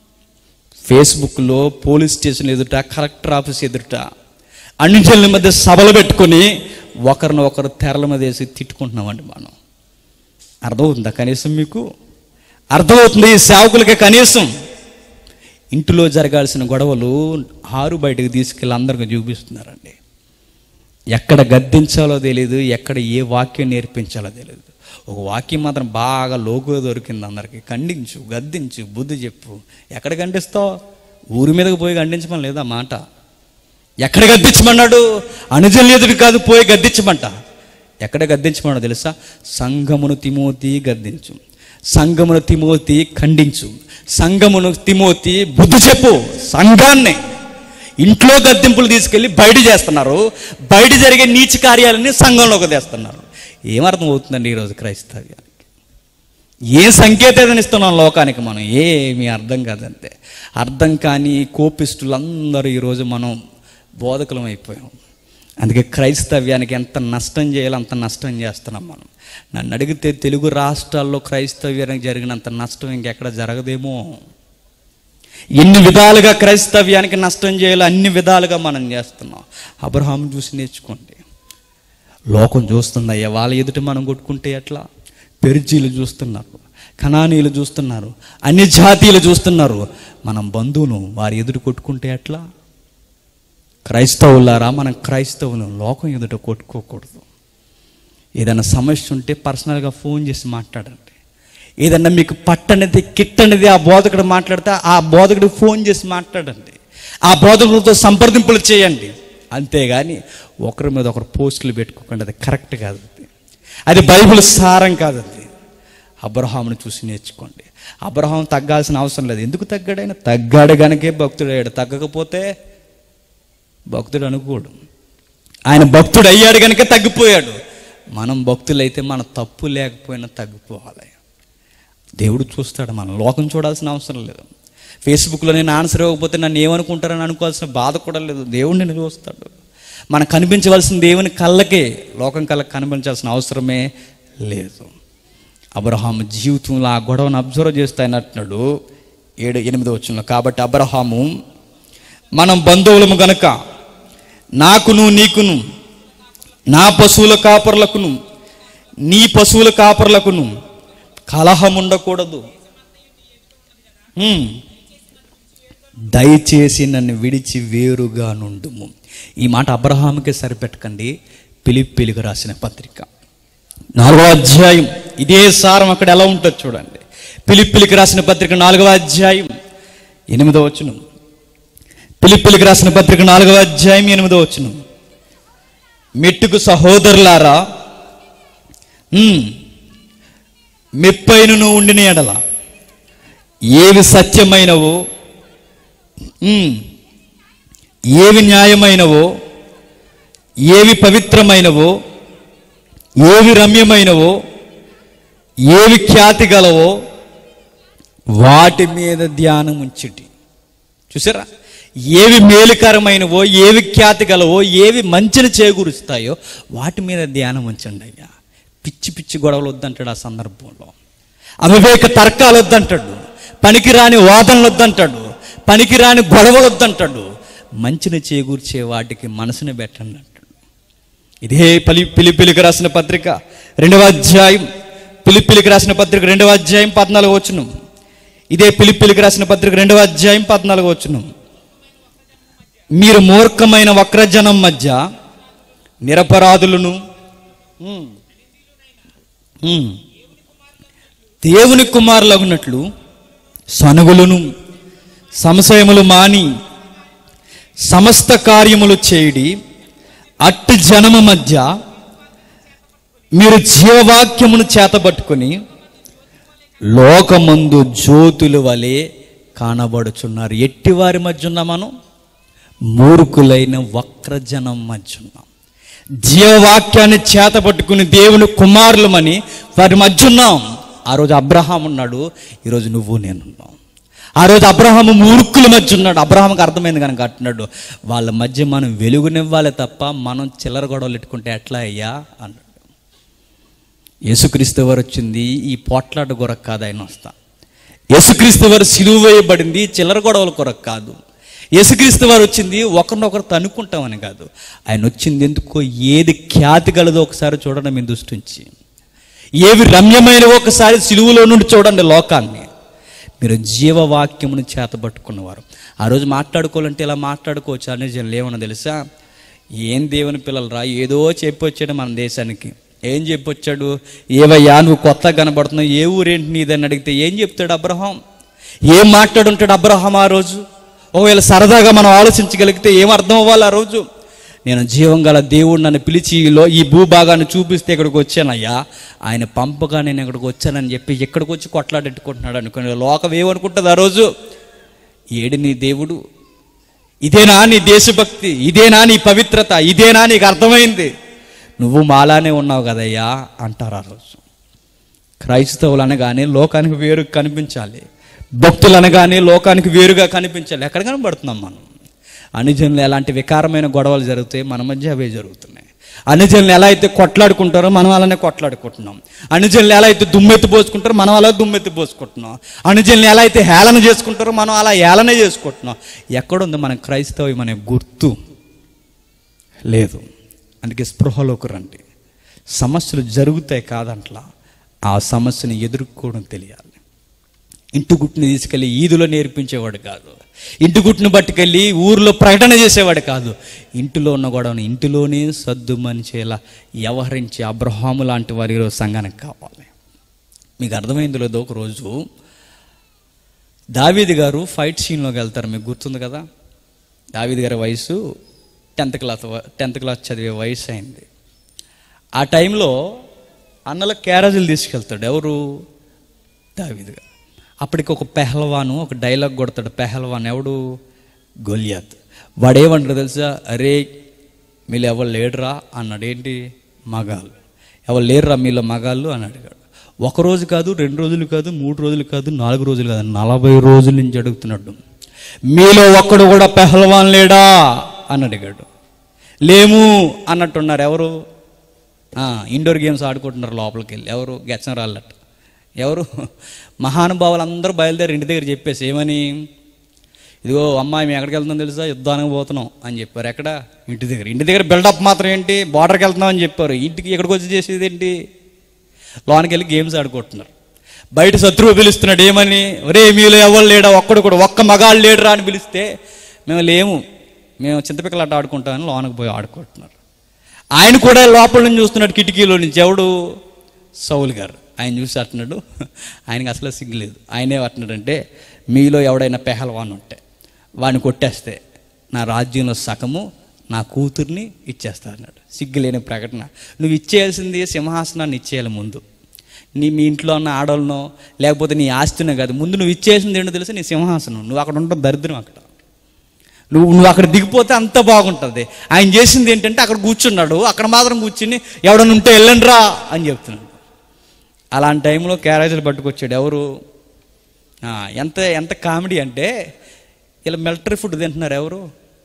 ఫేస్బుక్లో పోలీస్ స్టేషన్ ఎదుట కలెక్టర్ ఆఫీస్ ఎదుట అన్ని జనుల మధ్య సభలు పెట్టుకొని ఒకరిని ఒకరు తెరల మీద వేసి తిట్టుకుంటున్నామండి మనం అర్థమవుతుందా కనీసం మీకు అర్థమవుతుంది ఈ సేవకులకి కనీసం ఇంటిలో జరగాల్సిన గొడవలు ఆరు బయటకు తీసుకెళ్ళి అందరికి చూపిస్తున్నారండి ఎక్కడ గద్దించాలో తెలియదు ఎక్కడ ఏ వాక్యం నేర్పించాలో తెలియదు ఒక వాక్యం మాత్రం బాగా లోకుగా దొరికింది అందరికి ఖండించు గద్దించు బుద్ధి చెప్పు ఎక్కడ ఖండిస్తావు ఊరి మీదకి పోయి ఖండించమని లేదా మాట ఎక్కడ గద్దించమన్నాడు అనుజన్యతుడు కాదు పోయి గద్దించమంట ఎక్కడ గద్దించమన్నాడు తెలుసా సంఘమును తిమోతి గద్దించు సంఘమును తిమోతి ఖండించు సంఘమును తిమోతి బుద్ధి చెప్పు సంఘాన్ని ఇంట్లో గద్దింపులు తీసుకెళ్ళి బయట చేస్తున్నారు బయట జరిగే నీచ కార్యాలని సంఘంలోకి తెస్తున్నారు ఏమర్థం అవుతుందండి ఈరోజు క్రైస్తవ్యానికి ఏ సంకేతం ఇస్తున్నాం లోకానికి మనం ఏమీ అర్థం కాదంతే అర్థం కాని కోపిస్తులందరూ ఈరోజు మనం బోధకులం అయిపోయాం అందుకే క్రైస్తవ్యానికి ఎంత నష్టం చేయాలో అంత నష్టం చేస్తున్నాం మనం నన్ను అడిగితే తెలుగు రాష్ట్రాల్లో క్రైస్తవ్యానికి జరిగినంత నష్టం ఇంకెక్కడ జరగదేమో ఎన్ని విధాలుగా క్రైస్తవ్యానికి నష్టం చేయాలో అన్ని విధాలుగా మనం చేస్తున్నాం అబ్రహాం చూసి నేర్చుకోండి లోకం చూస్తుందయ్యా వాళ్ళ ఎదుట మనం కొట్టుకుంటే ఎట్లా పెరిజీలు చూస్తున్నారు కణానీయులు చూస్తున్నారు అన్ని జాతీయులు చూస్తున్నారు మనం బంధువులు వారి ఎదుట కొట్టుకుంటే ఎట్లా క్రైస్తవులారా మనం క్రైస్తవులు లోకం ఎదుట కొట్టుకోకూడదు ఏదైనా సమస్య ఉంటే పర్సనల్గా ఫోన్ చేసి మాట్లాడండి ఏదన్నా మీకు పట్టనిది కిట్టనిది ఆ బోధకుడు మాట్లాడితే ఆ బోధకుడికి ఫోన్ చేసి మాట్లాడండి ఆ బోధకుడితో సంప్రదింపులు చేయండి అంతేగాని ఒకరి మీద ఒకరు పోస్టులు పెట్టుకోకండి అది కరెక్ట్ కాదు అది అది బైబిల్ సారం కాదు అది అబ్రహామును చూసి నేర్చుకోండి అబ్రహాం తగ్గాల్సిన అవసరం లేదు ఎందుకు తగ్గాడైనా తగ్గాడు గనకే భక్తుడయ్యాడు తగ్గకపోతే భక్తుడు అనుకోడు ఆయన భక్తుడు అయ్యాడు కనుక తగ్గిపోయాడు మనం భక్తులైతే మన తప్పు లేకపోయినా తగ్గిపోవాలి దేవుడు చూస్తాడు మనం లోకం చూడాల్సిన అవసరం లేదు ఫేస్బుక్లో నేను ఆన్సర్ ఇవ్వకపోతే నన్ను ఏమనుకుంటారని అనుకోవాల్సిన బాధ కూడా లేదు దేవుడు నేను చూస్తాడు మనకు కనిపించవలసిన దేవుని కళ్ళకే లోకం కళ్ళకి కనిపించాల్సిన అవసరమే లేదు అబ్రహాము జీవితంలో ఆ గొడవను అబ్జర్వ్ చేస్తే ఆయన అంటున్నాడు ఏడు ఎనిమిది వచ్చిన కాబట్టి అబ్రహాము మనం బంధువులము గనక నాకును నీకును నా పశువుల కాపర్లకును నీ పశువుల కాపర్లకును కలహం ఉండకూడదు హ్మ్. దయచేసి నన్ను విడిచి వేరుగా నుండుము ఈ మాట అబ్రహాముకే సరిపెట్టకండి పిలిపిలికి రాసిన పత్రిక నాలుగవ అధ్యాయం ఇదే సారం అక్కడ ఎలా ఉంటుంది చూడండి పిలిపిలికి రాసిన పత్రిక నాలుగవ అధ్యాయం ఎనిమిదవ వచనం పిలిపిలికి రాసిన పత్రిక నాలుగవ అధ్యాయం ఎనిమిదవ వచనం మెట్టుకు సహోదరులారా ఉమ్, మెప్పైనను ఉండిన ఎడల ఏవి సత్యమైనవో ఉమ్, ఏవి న్యాయమైనవో ఏవి పవిత్రమైనవో ఏవి రమ్యమైనవో ఏవి ఖ్యాతి గలవో వాటి మీద ధ్యానం ఉంచుటి చూసారా ఏవి మేలుకరమైనవో ఏవి ఖ్యాతి గలవో ఏవి మంచిని చేకూరుస్తాయో వాటి మీద ధ్యానం ఉంచండి అయ్యా పిచ్చి పిచ్చి గొడవలు వద్దంటాడు ఆ సందర్భంలో అవివేక తర్కాలు వద్దంటాడు పనికిరాని వాదనలు వద్దంటాడు పనికిరాని గొడవలు వద్దంటాడు మంచిని చేకూర్చే వాటికి మనసుని పెట్టండి అంటాడు ఇదే పలి పిలిపిలికి రాసిన పత్రిక రెండవ అధ్యాయం పిలిపిలికి రాసిన పత్రిక రెండవ అధ్యాయం పద్నాలుగు వచ్చును ఇదే పిలిపిలికి రాసిన పత్రిక రెండవ అధ్యాయం పద్నాలుగు వచ్చును మీరు మూర్ఖమైన వక్రజనం మధ్య నిరపరాధులను ఉమ్, ఉమ్, దేవుని కుమారులగునట్లు సనుగులను సంశయములు మాని సమస్త కార్యములు చేయడి అట్టి జనము మధ్య మీరు జీవవాక్యమును చేతబట్టుకొని లోకమందు జ్యోతుల వలె కానబడుచున్నారు ఎట్టి వారి మధ్య ఉన్నాం మనం మూర్ఖులైన వక్రజనం మధ్య ఉన్నాం జీవవాక్యాన్ని చేతపట్టుకుని దేవుని కుమారులమని వారి మధ్య ఉన్నాం ఆ రోజు అబ్రహాం ఉన్నాడు ఈరోజు నువ్వు నేనున్నాం ఆ రోజు అబ్రహాము మూర్ఖుల మధ్య ఉన్నాడు అబ్రహాంకి అర్థమైంది కనుక అంటున్నాడు వాళ్ళ మధ్య మనం వెలుగునివ్వాలి తప్ప మనం చిల్లర గొడవలు పెట్టుకుంటే ఎట్లా అయ్యా అన్నాడు యేసుక్రీస్తు వారు వచ్చింది ఈ పోట్లాట కొరకు కాదు ఆయన వస్తా యేసుక్రీస్తు వారు సిలువ వేయబడింది చిల్లర గొడవల కొరకు కాదు యేసుక్రీస్తు వారు వచ్చింది ఒకరినొకరు తనుకుంటామని కాదు ఆయన వచ్చింది ఎందుకో ఏది ఖ్యాతి గలదో ఒకసారి చూడండి మీ దృష్టించి ఏవి రమ్యమైనవో ఒకసారి సిలువలో నుండి చూడండి లోకాన్ని మీరు జీవవాక్యమును చేతబట్టుకున్నవారు ఆ రోజు మాట్లాడుకోవాలంటే ఇలా మాట్లాడుకోవచ్చు అనే జనులు ఏమన్నా తెలుసా ఏం దేవుని పిల్లలు రా ఏదో చెప్పొచ్చాడు మన దేశానికి ఏం చెప్పొచ్చాడు ఏవయ్యా నువ్వు కొత్తగా కనబడుతున్నావు ఏ ఊరేంటి నీదని అడిగితే ఏం చెప్తాడు అబ్రహాం ఏం మాట్లాడుంటాడు అబ్రహాం ఆ రోజు ఒకవేళ సరదాగా మనం ఆలోచించగలిగితే ఏం అర్థం అవ్వాలి ఆ రోజు నేను జీవం గల దేవుడు నన్ను పిలిచి ఈలో ఈ భూభాగాన్ని చూపిస్తే ఇక్కడికి వచ్చానయ్యా ఆయన పంపగా నేను ఇక్కడికి వచ్చానని చెప్పి ఇక్కడికి వచ్చి కొట్లాడెట్టుకుంటున్నాడు అనుకుని లోకం ఏమనుకుంటుంది ఆ రోజు ఏడు నీ దేవుడు ఇదేనా నీ దేశభక్తి ఇదేనా నీ పవిత్రత ఇదేనా నీకు అర్థమైంది నువ్వు మాలానే ఉన్నావు కదయ్యా అంటారు ఆ రోజు క్రైస్తవులు అనగానే లోకానికి వేరు కనిపించాలి భక్తులు అనగానే లోకానికి వేరుగా కనిపించాలి ఎక్కడ కనబడుతున్నాం మనం అనుజనులు ఎలాంటి వికారమైన గొడవలు జరుగుతాయి మన మధ్య అవే జరుగుతున్నాయి అనుజనులు ఎలా అయితే కొట్లాడుకుంటారో మనం అలానే కొట్లాడుకుంటున్నాం అనుజనులు ఎలా అయితే దుమ్మెత్తి పోసుకుంటారో మనం అలా దుమ్మెత్తి పోసుకుంటున్నాం అనుజనులు ఎలా అయితే హేళన చేసుకుంటారో మనం అలా హేళన చేసుకుంటున్నాం ఎక్కడుంది మన క్రైస్తవం అనే గుర్తు లేదు అందుకే స్పృహలోకి రండి సమస్యలు జరుగుతాయి కాదంట్లా ఆ సమస్యని ఎదుర్కోవడం తెలియాలి ఇంటి గుట్టుని తీసుకెళ్ళి ఈదులో నేర్పించేవాడు కాదు ఇంటి గుట్టును పట్టుకెళ్ళి ఊర్లో ప్రకటన చేసేవాడు కాదు ఇంటిలో ఉన్న గొడవని ఇంటిలోనే సర్దుమనిచేలా వ్యవహరించి అబ్రహాము లాంటి వారి ఈరోజు సంఘానికి కావాలి మీకు అర్థమైంది లేదో ఒక రోజు దావీది గారు ఫైట్ సీన్లోకి వెళ్తారు మీకు గుర్తుంది కదా దావీది గారి వయసు టెన్త్ క్లాస్ టెన్త్ క్లాస్ చదివే వయసు అయింది ఆ టైంలో అన్నల క్యారేజీలు తీసుకెళ్తాడు ఎవరు దావీదు గారు అప్పటికి ఒక పెహల్వాను ఒక డైలాగ్ కొడతాడు పెహల్వాన్ ఎవడు గొలియాత్ వాడేమంటాడు తెలుసా అరే మీలో ఎవరు లేడురా అన్నాడు ఏంటి మగాళ్ళు ఎవరు లేరురా మీలో మగాళ్ళు అని అడిగాడు ఒక రోజు కాదు రెండు రోజులు కాదు మూడు రోజులు కాదు నాలుగు రోజులు కాదు నలభై రోజుల నుంచి అడుగుతున్నాడు మీలో ఒక్కడు కూడా పెహల్వాన్ లేడా అని అడిగాడు లేము అన్నట్టున్నారు ఎవరు ఆ, ఇండోర్ గేమ్స్ ఆడుకుంటున్నారు లోపలికి వెళ్ళి ఎవరు గెచ్చన రాళ్ళట ఎవరు మహానుభావులు అందరూ బయలుదేరి ఇంటి దగ్గర చెప్పేసి ఏమని ఇదిగో అమ్మాయి మేము ఎక్కడికి వెళ్తున్నాం తెలుసా యుద్ధానికి పోతున్నాం అని చెప్పారు ఎక్కడ ఇంటి దగ్గర ఇంటి దగ్గర బిల్డప్ మాత్రం ఏంటి బార్డర్కి వెళ్తున్నాం అని చెప్పారు ఇంటికి ఎక్కడికి వచ్చి చేసేది ఏంటి లోనికి వెళ్ళి గేమ్స్ ఆడుకుంటున్నారు బయట శత్రువు పిలుస్తున్నాడు ఏమని ఒరే మీలో ఎవరు లేడా ఒక్కడు కూడా ఒక్క మగాళ్ళు లేడురా అని పిలిస్తే మేము లేము మేము చింతపిక్కలాట ఆడుకుంటామని లోనకి పోయి ఆడుకుంటున్నారు ఆయన కూడా లోపల నుంచి చూస్తున్నాడు కిటికీలో నుంచి ఎవడు సౌలు గారు ఆయన చూసి అంటున్నాడు ఆయనకి అసలు సిగ్గులేదు ఆయనే అంటున్నాడంటే మీలో ఎవడైనా పెహల్వాన్ ఉంటే వాడిని కొట్టేస్తే నా రాజ్యంలో సగము నా కూతుర్ని ఇచ్చేస్తా అన్నాడు సిగ్గులేని ప్రకటన నువ్వు ఇచ్చేయాల్సింది సింహాసనాన్ని ఇచ్చేయాలి ముందు నీ మీ ఇంట్లో ఉన్న ఆడవాళ్ళనో లేకపోతే నీ ఆస్తినో కాదు ముందు నువ్వు ఇచ్చేసింది ఏంటో తెలుసా నీ సింహాసనం నువ్వు అక్కడ ఉంటావు దరిద్రం అక్కడ నువ్వు నువ్వు అక్కడ దిగిపోతే అంత బాగుంటుంది ఆయన చేసింది ఏంటంటే అక్కడ కూర్చున్నాడు అక్కడ మాత్రం కూర్చుని ఎవడన్నా ఉంటే వెళ్ళండి రా అని చెప్తున్నాడు అలాంటి టైంలో క్యారేజీలు పట్టుకొచ్చాడు ఎవరు ఆ, ఎంత ఎంత కామెడీ అంటే ఇలా మిలిటరీ ఫుడ్ తింటున్నారు ఎవరు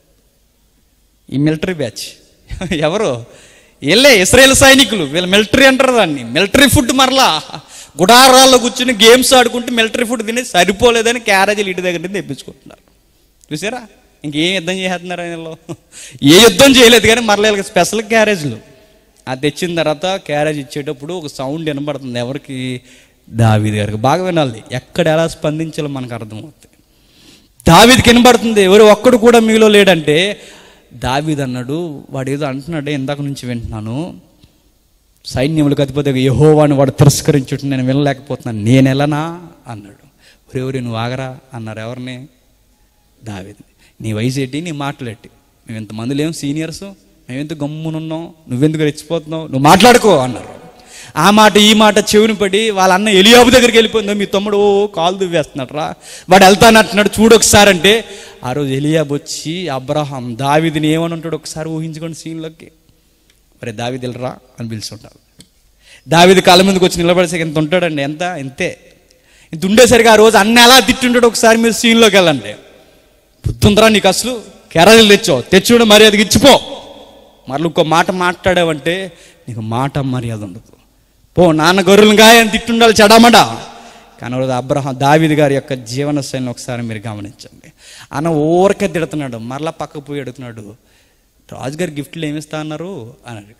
ఈ మిలిటరీ బ్యాచ్ ఎవరు వీళ్ళే ఇస్రాయేల్ సైనికులు వీళ్ళు మిలిటరీ అంటారు దాన్ని మిలిటరీ ఫుడ్ మరలా గుడారాల్లో కూర్చుని గేమ్స్ ఆడుకుంటూ మిలిటరీ ఫుడ్ తిని సరిపోలేదని క్యారేజీలు ఇంటి దగ్గర నుంచి తెప్పించుకుంటున్నారు చూసారా ఇంకేం యుద్ధం చేస్తున్నారు వీళ్ళు ఏ యుద్ధం చేయలేదు కానీ మరలా వీళ్ళకి స్పెషల్ క్యారేజ్లు అది తెచ్చిన తర్వాత క్యారేజ్ ఇచ్చేటప్పుడు ఒక సౌండ్ వినబడుతుంది ఎవరికి దావీది గారికి బాగా వినాలి ఎక్కడ ఎలా స్పందించాలో మనకు అర్థమవుతుంది దావీదికి వినబడుతుంది ఎవరు ఒక్కడు కూడా మీలో లేడంటే దావీద్ అన్నాడు వాడు ఏదో అంటున్నాడే ఇందాక నుంచి వింటున్నాను సైన్యములకు అధిపతి యహోవాని వాడు తిరస్కరించుట నేను వినలేకపోతున్నాను నేను ఎలానా అన్నాడు ఒరే నువ్వు ఆగరా అన్నారు ఎవరిని దావీది నీ వయసు ఏంటి నీ మాటలేంటి మేము ఇంతమంది లేము సీనియర్స్ మేమెంత గమ్మునున్నాం నువ్వెందుకు రెచ్చిపోతున్నావు నువ్వు మాట్లాడుకో అన్నారు ఆ మాట ఈ మాట చెవిని పడి వాళ్ళ అన్న ఎలియాబు దగ్గరికి వెళ్ళిపోయిందో మీ తమ్ముడు ఓ కాలు దువ్వేస్తున్నాడు రా వాడు వెళ్తానంటున్నాడు చూడు ఒకసారి అంటే ఆ రోజు ఎలియాబు వచ్చి అబ్రహాం దావిదిని ఏమని ఉంటాడు ఒకసారి ఊహించుకోండి సీన్లోకి మరి దావిది వెళ్ళరా అని పిలుచుంటారు దావిది కాళ్ళ ముందుకు వచ్చి నిలబడేసరికి ఎంత ఉంటాడండి ఎంత ఇంతే ఇంత ఉండేసరికి ఆ రోజు అన్న ఎలా తిట్టుంటాడు ఒకసారి మీరు సీన్లోకి వెళ్ళండి బుద్ధుందరా నీకు అసలు కెరలు తెచ్చో తెచ్చుడు మర్యాదకి ఇచ్చిపో మరలు ఇంకో మాట మాట్లాడావంటే నీకు మాట మర్యాద ఉండదు పో నాన్న గొర్రెలను గాయని తిట్టుండాలి చెడామడా కానీ రోజు అబ్రహం దావిది గారి యొక్క జీవన శైలిని ఒకసారి మీరు గమనించండి అన్న ఊరకే తిడుతున్నాడు మరలా పక్కకు పోయి అడుగుతున్నాడు రాజుగారి గిఫ్ట్లు ఏమిస్తా అన్నారు అని అడిగాడు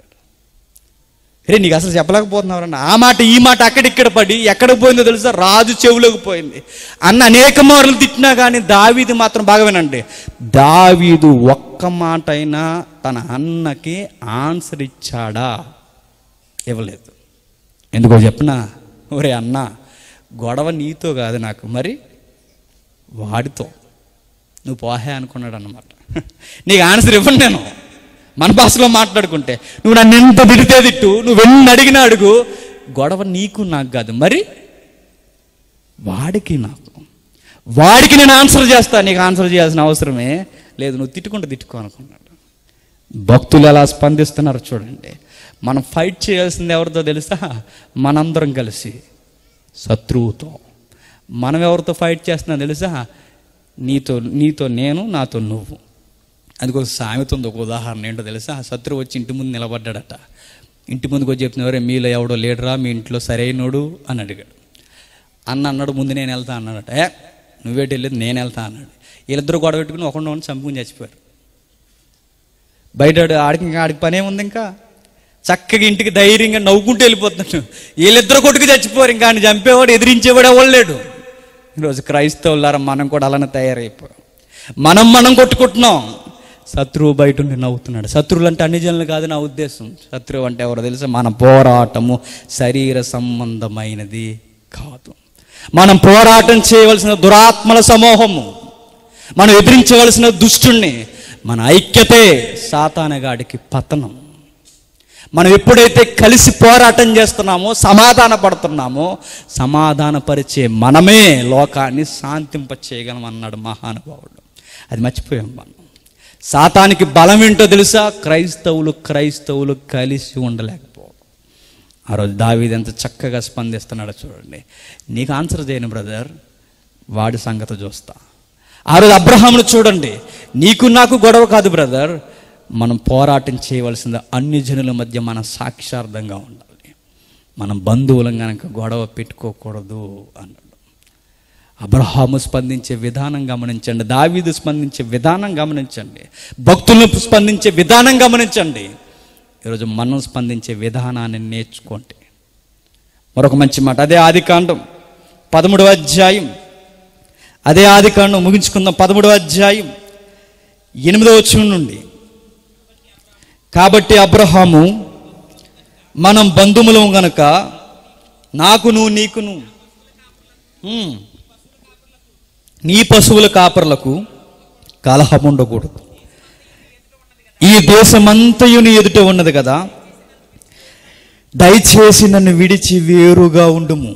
రే నీకు అసలు చెప్పలేకపోతున్నావు ఆ మాట ఈ మాట అక్కడిక్కడ పడి ఎక్కడికి పోయిందో తెలుసా రాజు చెవులోకి పోయింది అన్న అనేక మార్లు తిట్టినా కానీ దావీదు మాత్రం బాగా వినండి దావీదు ఒక్క మాట అయినా తన అన్నకి ఆన్సర్ ఇచ్చాడా ఇవ్వలేదు ఎందుకో చెప్పనా ఒరే అన్న గొడవ నీతో కాదు నాకు మరి వాడితో నువ్వు పోహే అనుకున్నాడు అన్నమాట నీకు ఆన్సర్ ఇవ్వను నేను మన భాషలో మాట్లాడుకుంటే నువ్వు నన్ను ఎంత తిడితే తిట్టు నువ్వు ఎన్ని అడిగినా అడుగు గొడవ నీకు నాకు కాదు మరి వాడికి నాకు వాడికి నేను ఆన్సర్ చేస్తా నీకు ఆన్సర్ చేయాల్సిన అవసరమే లేదు నువ్వు తిట్టుకుంటే తిట్టుకో అనుకున్నాడు భక్తులు ఎలా స్పందిస్తున్నారు చూడండి మనం ఫైట్ చేయాల్సింది ఎవరితో తెలుసా మనందరం కలిసి శత్రువుతో మనం ఎవరితో ఫైట్ చేస్తున్నా తెలుసా నీతో నీతో నేను నాతో నువ్వు అది ఒక సామెత ఉంది ఒక ఉదాహరణ ఏంటో తెలుసా ఆ శత్రువు వచ్చి ఇంటి ముందు నిలబడ్డాడట ఇంటి ముందుకు వచ్చి చెప్తున్నవరే మీలో ఎవడో లేడరా మీ ఇంట్లో సరైనోడు అని అడిగాడు అన్న అన్నాడు ముందు నేను వెళ్తా అన్నాడట ఏ నువ్వేటి వెళ్ళేది నేను వెళ్తా అన్నాడు వీళ్ళిద్దరు గొడవ పెట్టుకుని ఒకటి చంపుకుని చచ్చిపోయారు బయట ఆడికి ఇంకా ఆడికి పనే ఉంది ఇంకా చక్కగా ఇంటికి ధైర్యంగా నవ్వుకుంటూ వెళ్ళిపోతున్నాడు వీళ్ళిద్దరు కొట్టుకు చచ్చిపోరు ఇంకా ఆయన చంపేవాడు ఎదిరించేవాడు ఎవరు లేడు ఈరోజు క్రైస్తవులారా మనం కూడా అలానే తయారైపోయాం మనం మనం కొట్టుకుంటున్నాం శత్రువు బయట ఉండి నవ్వుతున్నాడు శత్రువులు అంటే అన్ని జనులు కాదు నా ఉద్దేశం శత్రువు అంటే ఎవరో తెలుసా మన పోరాటము శరీర సంబంధమైనది కాదు మనం పోరాటం చేయవలసిన దురాత్మల సమూహము మనం ఎదిరించవలసిన దుష్టుణ్ణి మన ఐక్యతే సాతానగాడికి పతనం మనం ఎప్పుడైతే కలిసి పోరాటం చేస్తున్నామో సమాధాన పడుతున్నామో సమాధానపరిచే మనమే లోకాన్ని శాంతింప చేయగలం అన్నాడు మహానుభావుడు అది మర్చిపోయాం మనం సాతానికి బలం ఏంటో తెలుసా క్రైస్తవులు క్రైస్తవులు కలిసి ఉండలేకపోవడం ఆ రోజు దావీది ఎంత చక్కగా స్పందిస్తున్నాడో చూడండి నీకు ఆన్సర్ చేయను బ్రదర్ వాడి సంగతి చూస్తా ఆ రోజు అబ్రహామును చూడండి నీకు నాకు గొడవ కాదు బ్రదర్ మనం పోరాటం చేయవలసింది అన్ని జనుల మధ్య మన సాక్షార్థంగా ఉండాలి మనం బంధువులం కనుక గొడవ పెట్టుకోకూడదు అన్నాడు అబ్రహాము స్పందించే విధానం గమనించండి దావీదు స్పందించే విధానం గమనించండి భక్తులను స్పందించే విధానం గమనించండి ఈరోజు మనం స్పందించే విధానాన్ని నేర్చుకోండి మరొక మంచి మాట అదే ఆదికాండం పదమూడవ అధ్యాయం అదే ఆదికాండం ముగించుకుందాం పదమూడవ అధ్యాయం ఎనిమిదవ వచనం నుండి కాబట్టి అబ్రహాము మనం బంధుములం గనక నాకును నీకును ఉమ్, నీ పశువుల కాపర్లకు కలహం ఉండకూడదు ఈ దేశమంతయు నీ ఎదుట ఉన్నది కదా దయచేసి నన్ను విడిచి వేరుగా ఉండుము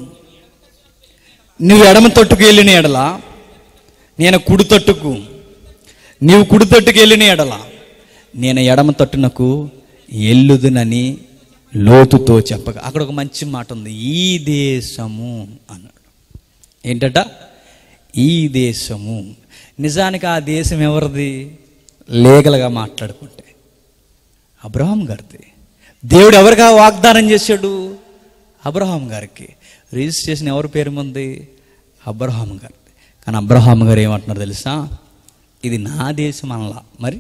నువ్వు ఎడమ తట్టుకు వెళ్ళిన ఎడల నేను కుడి తట్టుకు నీవు కుడి తట్టుకు వెళ్ళిన ఎడల నేను ఎడమ తట్టునకు ఎల్లుదునని లోతుతో చెప్పగా అక్కడ ఒక మంచి మాట ఉంది ఈ దేశము అన్నాడు ఏంటట ఈ దేశము నిజానికి ఆ దేశం ఎవరిది లీగల్గా మాట్లాడుకుంటే అబ్రహాం గారిది దేవుడు ఎవరిగా వాగ్దానం చేశాడు అబ్రహాం గారికి రిజిస్ట్రేషన్ ఎవరి పేరు ఉంది అబ్రహాం గారిది కానీ అబ్రహాం గారు ఏమంటున్నారు తెలుసా ఇది నా దేశం అనలా మరి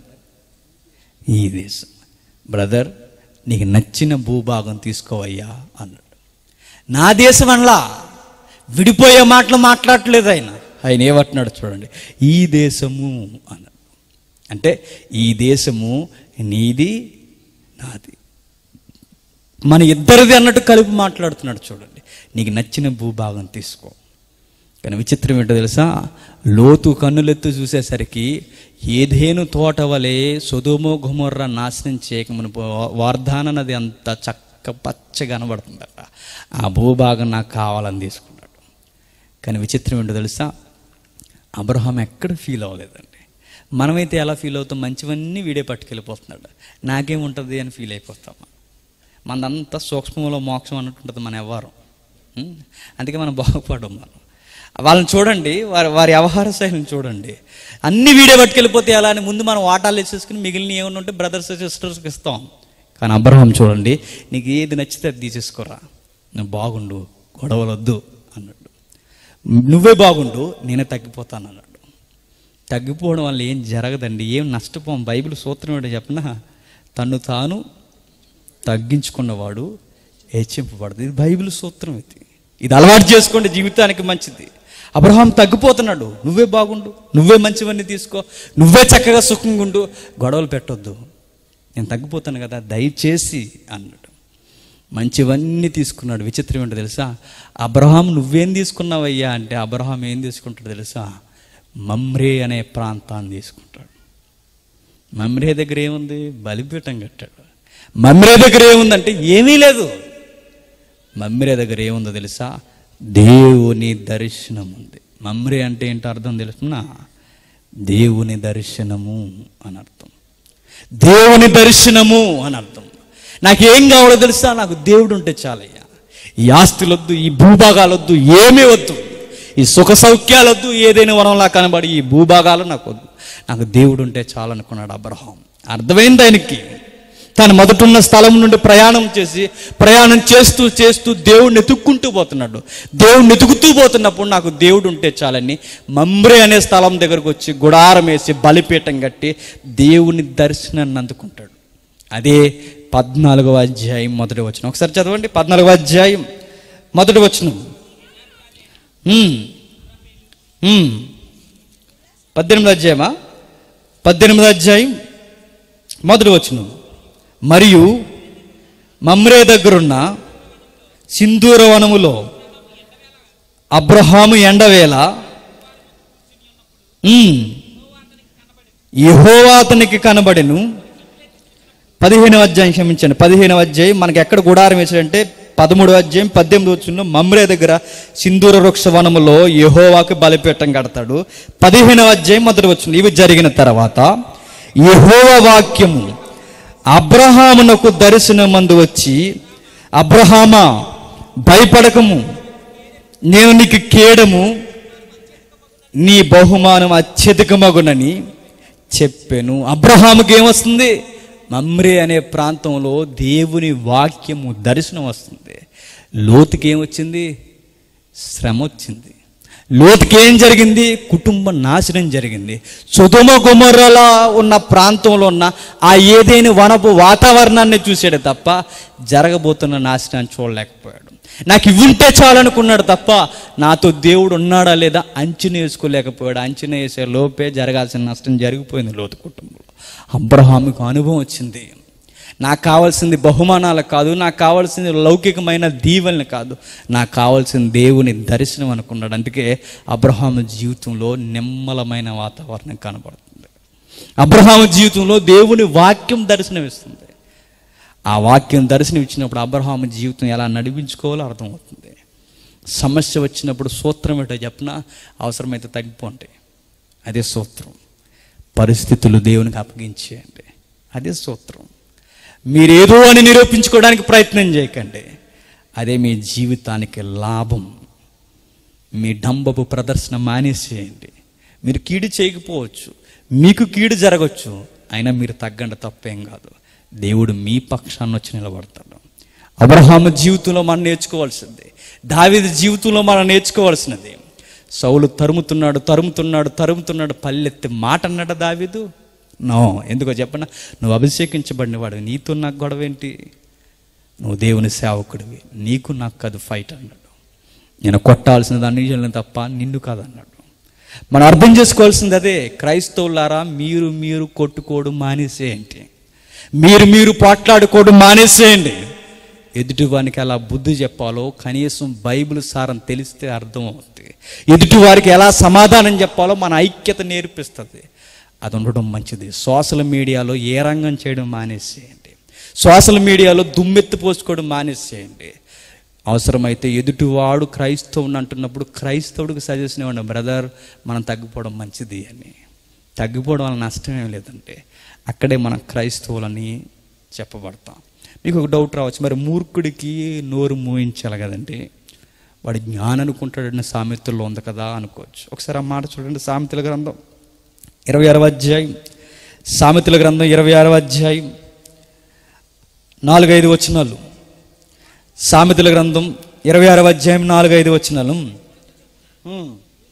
ఈ దేశం బ్రదర్ నీకు నచ్చిన భూభాగం తీసుకోవయ్యా అన్నాడు నా దేశం అనలా విడిపోయే మాటలు మాట్లాడట్లేదు ఆయన ఆయన ఏమంటున్నాడు చూడండి ఈ దేశము అన్నాడు అంటే ఈ దేశము నీది నాది మన ఇద్దరిది అన్నట్టు కలిపి మాట్లాడుతున్నాడు చూడండి నీకు నచ్చిన భూభాగం తీసుకో కానీ విచిత్రం ఏంటో తెలుసా లోతు కన్నులెత్తు చూసేసరికి ఏదేను తోట వలె సుధుమో గుమర్ర నాశనం చేయకమును వార్ధాన నది అంత చక్క పచ్చ కనబడుతుందట ఆ భూభాగం నాకు కావాలని తీసుకున్నాడు కానీ విచిత్రం ఏంటో తెలుసా అబ్రహాం ఎక్కడ ఫీల్ అవ్వలేదండి మనమైతే ఎలా ఫీల్ అవుతాం మంచివన్నీ వీడే పట్టుకెళ్ళిపోతున్నాడు నాకేముంటుంది అని ఫీల్ అయిపోతాం మనదంతా సూక్ష్మంలో మోక్షం అన్నట్టు ఉంటుంది మన వ్యవహారం ఉం? అందుకే మనం బాగుపడం మనం వాళ్ళని చూడండి వారి వారి వ్యవహార శైలిని చూడండి అన్ని వీడియో పట్టుకెళ్ళిపోతే ఎలా అని ముందు మనం వాటాలు వేసేసుకుని మిగిలిన ఏమైనా ఉంటే బ్రదర్స్ సిస్టర్స్కి ఇస్తాం కానీ అబ్రహం చూడండి నీకు ఏది నచ్చితే అది తీసేసుకోరా నువ్వు బాగుండు గొడవలు వద్దు అన్నాడు నువ్వే బాగుండు నేనే తగ్గిపోతాను అన్నాడు తగ్గిపోవడం వల్ల ఏం జరగదండి ఏం నష్టపోం బైబిల్ సూత్రం ఏంటో చెప్పిన తను తాను తగ్గించుకున్నవాడు హెచ్చింపబడదు ఇది బైబిల్ సూత్రం ఇది ఇది అలవాటు చేసుకోండి జీవితానికి మంచిది అబ్రహాం తగ్గిపోతున్నాడు నువ్వే బాగుండు నువ్వే మంచివన్నీ తీసుకో నువ్వే చక్కగా సుఖంగా ఉండు గొడవలు పెట్టొద్దు నేను తగ్గిపోతాను కదా దయచేసి అన్నాడు మంచివన్నీ తీసుకున్నాడు విచిత్రం ఏంటో తెలుసా అబ్రహాం నువ్వేం తీసుకున్నావయ్యా అంటే అబ్రహాం ఏం తీసుకుంటాడు తెలుసా మమ్రే అనే ప్రాంతాన్ని తీసుకుంటాడు మమ్రే దగ్గర ఏముంది బలిపీఠం కట్టాడు మమ్రే దగ్గర ఏముందంటే ఏమీ లేదు మమ్రే దగ్గర ఏముందో తెలుసా దేవుని దర్శనం ఉంది మమ్రే అంటే ఏంటో అర్థం తెలుసునా దేవుని దర్శనము అని అర్థం దేవుని దర్శనము అని అర్థం నాకేం కావాలో తెలుసా నాకు దేవుడు ఉంటే చాలయ్యా ఈ ఆస్తులొద్దు ఈ భూభాగాలొద్దు ఏమీ వద్దు ఈ సుఖ సౌఖ్యాలొద్దు ఏదైనా వరంలా కనబడి ఈ భూభాగాలు నాకు వద్దు నాకు దేవుడు ఉంటే చాలనుకున్నాడు అబ్రహాం అర్థమైంది ఆయనకి తను మొదటున్న స్థలం నుండి ప్రయాణం చేసి ప్రయాణం చేస్తూ చేస్తూ దేవుడిని ఎతుక్కుంటూ పోతున్నాడు దేవుడిని ఎతుకుతూ పోతున్నప్పుడు నాకు దేవుడు ఉంటే చాలని మమ్రే అనే స్థలం దగ్గరకు వచ్చి గుడారం వేసి బలిపీఠం కట్టి దేవుని దర్శనాన్ని అందుకుంటాడు అదే పద్నాలుగవ అధ్యాయం మొదటి వచనం ఒకసారి చదవండి పద్నాలుగవ అధ్యాయం మొదటి వచనం ఉమ్. ఉమ్. పద్దెనిమిది అధ్యాయమా పద్దెనిమిది అధ్యాయం మొదటి వచనం మరియు మమ్రే దగ్గరున్న సింధూర వనములో అబ్రహాము ఎండవేళ ఉమ్, యెహోవా అతనికి కనబడెను పదిహేనవ అధ్యాయం క్షమించండి పదిహేనవ అధ్యాయం మనకి ఎక్కడ గుడారం వేసాడంటే పదమూడవ అధ్యాయం పద్దెనిమిది వచ్చిన మమ్రే దగ్గర సింధూర వృక్ష వనములో యెహోవాకు బలిపీఠం కడతాడు పదిహేనవ అధ్యాయం మొదటి వచ్చింది ఇవి జరిగిన తర్వాత యెహోవ వాక్యము అబ్రహామునకు దర్శనమందు వచ్చి అబ్రహామా భయపడకము నేను నీకు కేడము నీ బహుమానం అత్యధికమగునని చెప్పాను అబ్రహాముకి ఏమొస్తుంది మమ్రే అనే ప్రాంతంలో దేవుని వాక్యము దర్శనం వస్తుంది లోతుకి ఏమొచ్చింది శ్రమ వచ్చింది లోతుకి ఏం జరిగింది కుటుంబ నాశనం జరిగింది సుధుమ గుమర్రలా ఉన్న ప్రాంతంలో ఉన్న ఆ ఏదైనా వనపు వాతావరణాన్ని చూసాడు తప్ప జరగబోతున్న నాశనాన్ని చూడలేకపోయాడు నాకు ఇవి ఉంటే చాలనుకున్నాడు తప్ప నాతో దేవుడు ఉన్నాడా లేదా అంచనా వేసుకోలేకపోయాడు అంచనా వేసే లోపే జరగాల్సిన నష్టం జరిగిపోయింది లోతు కుటుంబంలో అబ్రహాముకు అనుభవం వచ్చింది నాకు కావాల్సింది బహుమానాలు కాదు నాకు కావాల్సింది లౌకికమైన దీవెనలు కాదు నాకు కావాల్సింది దేవుని దర్శనం అనుకున్నాడు అందుకే అబ్రహాము జీవితంలో నిమ్మలమైన వాతావరణం కనబడుతుంది అబ్రహాము జీవితంలో దేవుని వాక్యం దర్శనమిస్తుంది ఆ వాక్యం దర్శనం ఇచ్చినప్పుడు అబ్రహాము జీవితం ఎలా నడిపించుకోవాలో అర్థమవుతుంది సమస్య వచ్చినప్పుడు సూత్రం ఏంటో చెప్పిన అవసరమైతే తగ్గిపోండి అదే సూత్రం పరిస్థితులు దేవునికి అప్పగించేయండి అదే సూత్రం మీరేదో అని నిరూపించుకోవడానికి ప్రయత్నం చేయకండి అదే మీ జీవితానికి లాభం మీ డంబపు ప్రదర్శన మానేసేయండి మీరు కీడు చేయకపోవచ్చు మీకు కీడు జరగచ్చు అయినా మీరు తగ్గండి తప్పేం కాదు దేవుడు మీ పక్షాన్ని వచ్చి నిలబడతాడు అబ్రహాము జీవితంలో మనం నేర్చుకోవాల్సింది దావీదు జీవితంలో మనం నేర్చుకోవాల్సినది సౌలు తరుముతున్నాడు తరుముతున్నాడు తరుముతున్నాడు పల్లెత్తి మాట అన్నాడు దావీదు నో ఎందుకో చెప్పనా నువ్వు అభిషేకించబడిన వాడు నీతో నాకు గొడవ ఏంటి నువ్వు దేవుని సేవకుడివి నీకు నాకు కాదు ఫైట్ అన్నాడు నేను కొట్టాల్సిన దాన్ని తప్ప నిన్ను కాదన్నాడు మనం అర్థం చేసుకోవాల్సింది అదే క్రైస్తవులారా మీరు మీరు కొట్టుకోవడం మానేసేయండి మీరు మీరు పోట్లాడుకోవడం మానేసేయండి ఎదుటివానికి ఎలా బుద్ధి చెప్పాలో కనీసం బైబిల్ సారం తెలిస్తే అర్థమవుతుంది ఎదుటివారికి ఎలా సమాధానం చెప్పాలో మన ఐక్యత నేర్పిస్తుంది అది ఉండడం మంచిది సోషల్ మీడియాలో ఏ రంగం చేయడం మానేసేయండి సోషల్ మీడియాలో దుమ్మెత్తి పోసుకోవడం మానేసేయండి అవసరమైతే ఎదుటివాడు క్రైస్తవుని అంటున్నప్పుడు క్రైస్తవుడికి సజెషన్ ఇవ్వండి బ్రదర్ మనం తగ్గిపోవడం మంచిది అని తగ్గిపోవడం వల్ల నష్టం ఏం లేదంటే అక్కడే మనం క్రైస్తవులని చెప్పబడతాం మీకు ఒక డౌట్ రావచ్చు మరి మూర్ఖుడికి నోరు మూయించాలి కదండి వాడు జ్ఞానం అనుకుంటాడని సామెతల్లో ఉంది కదా అనుకోవచ్చు ఒకసారి ఆ మాట చూడండి సామెతల గ్రంథం ఇరవై ఆరవ అధ్యాయం సామెతల గ్రంథం ఇరవై ఆరవ అధ్యాయం నాలుగైదు వచనాలు సామెతల గ్రంథం ఇరవై ఆరవ అధ్యాయం నాలుగైదు వచనాలు హ్మ్.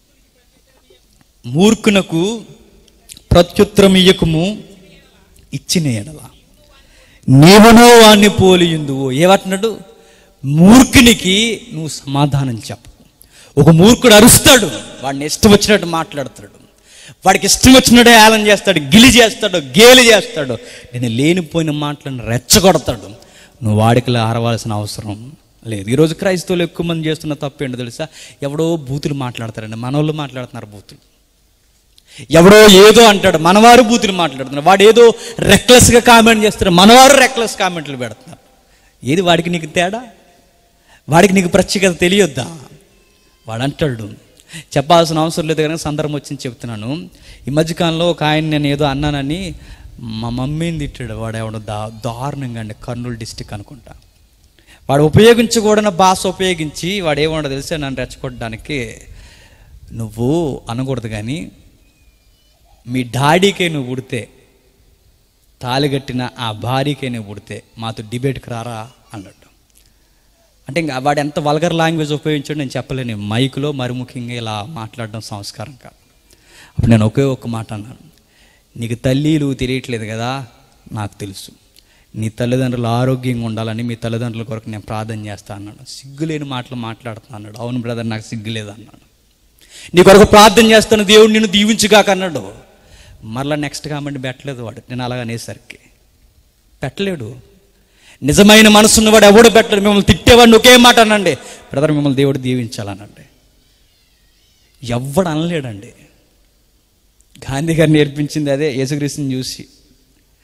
మూర్ఖునకు ప్రత్యుత్తరం ఇయ్యకము ఇచ్చిన ఎడల నీవనో వాణ్ణి పోలియుందువు ఏమంటున్నాడు మూర్ఖునికి నువ్వు సమాధానం చెప్పు ఒక మూర్ఖుడు అరుస్తాడు వాడిని ఇష్టం వచ్చినట్టు మాట్లాడతాడు వాడికి ఇష్టం వచ్చినట్టు ఏలం చేస్తాడు గిలి చేస్తాడు గేలి చేస్తాడు నేను లేనిపోయిన మాటలను రెచ్చగొడతాడు నువ్వు వాడికి అరవాల్సిన అవసరం లేదు ఈరోజు క్రైస్తవులు ఎక్కువ మంది చేస్తున్న తప్పు ఏంటో తెలుసా ఎవడో బూతులు మాట్లాడతారండి మనోళ్ళు మాట్లాడుతున్నారు బూతులు ఎవడో ఏదో అంటాడు మనవారు బూతులు మాట్లాడుతున్నారు వాడు ఏదో రెక్లెస్గా కామెంట్ చేస్తాడు మనవారు రెక్లెస్ కామెంట్లు పెడుతున్నారు ఏది వాడికి నీకు తేడా వాడికి నీకు ప్రత్యేకత తెలియొద్దా వాడు అంటాడు చెప్పాల్సిన అవసరం లేదు కానీ సందర్భం వచ్చింది చెప్తున్నాను ఈ మధ్యకాలంలో ఒక ఆయన నేను ఏదో అన్నానని మా మమ్మీని తిట్టాడు వాడు ఎవడో దా దారుణంగా అండి కర్నూలు డిస్టిక్ అనుకుంటా వాడు ఉపయోగించకూడని భాష ఉపయోగించి వాడు ఏమన్నా తెలిసే నన్ను రెచ్చగొట్టడానికి నువ్వు అనకూడదు కానీ మీ డాడీకే నువ్వు పుడితే తాలిగట్టిన ఆ భార్యకే నువ్వు పుడితే మాతో డిబేట్కి రారా అన్నాడు అంటే ఇంకా వాడు ఎంత వల్గర్ లాంగ్వేజ్ ఉపయోగించాడో నేను చెప్పలేను మైక్లో మరి ముఖ్యంగా ఇలా మాట్లాడడం సంస్కారం కాదు అప్పుడు నేను ఒకే ఒక్క మాట అన్నాను నీకు తల్లిలు తెలియట్లేదు కదా నాకు తెలుసు నీ తల్లిదండ్రులు ఆరోగ్యంగా ఉండాలని మీ తల్లిదండ్రుల కొరకు నేను ప్రార్థన చేస్తా అన్నాడు సిగ్గులేని మాటలు మాట్లాడుతున్నా అన్నాడు అవును బ్రదర్ నాకు సిగ్గులేదు అన్నాడు నీ కొరకు ప్రార్థన చేస్తాను దేవుడు నిన్ను దీవించుగాక అన్నాడు మరలా నెక్స్ట్ కామెంట్ పెట్టలేదు వాడు నేను అలాగ అనేసరికి పెట్టలేడు నిజమైన మనసున్నవాడు ఎవడు పెట్టడు మిమ్మల్ని తిట్టేవాడిని ఒకే మాట అనండి బ్రదర్ మిమ్మల్ని దేవుడు దీవించాలనండి ఎవ్వడు అనలేడండి గాంధీ గారు నేర్పించింది అదే యేసుక్రీస్తుని చూసి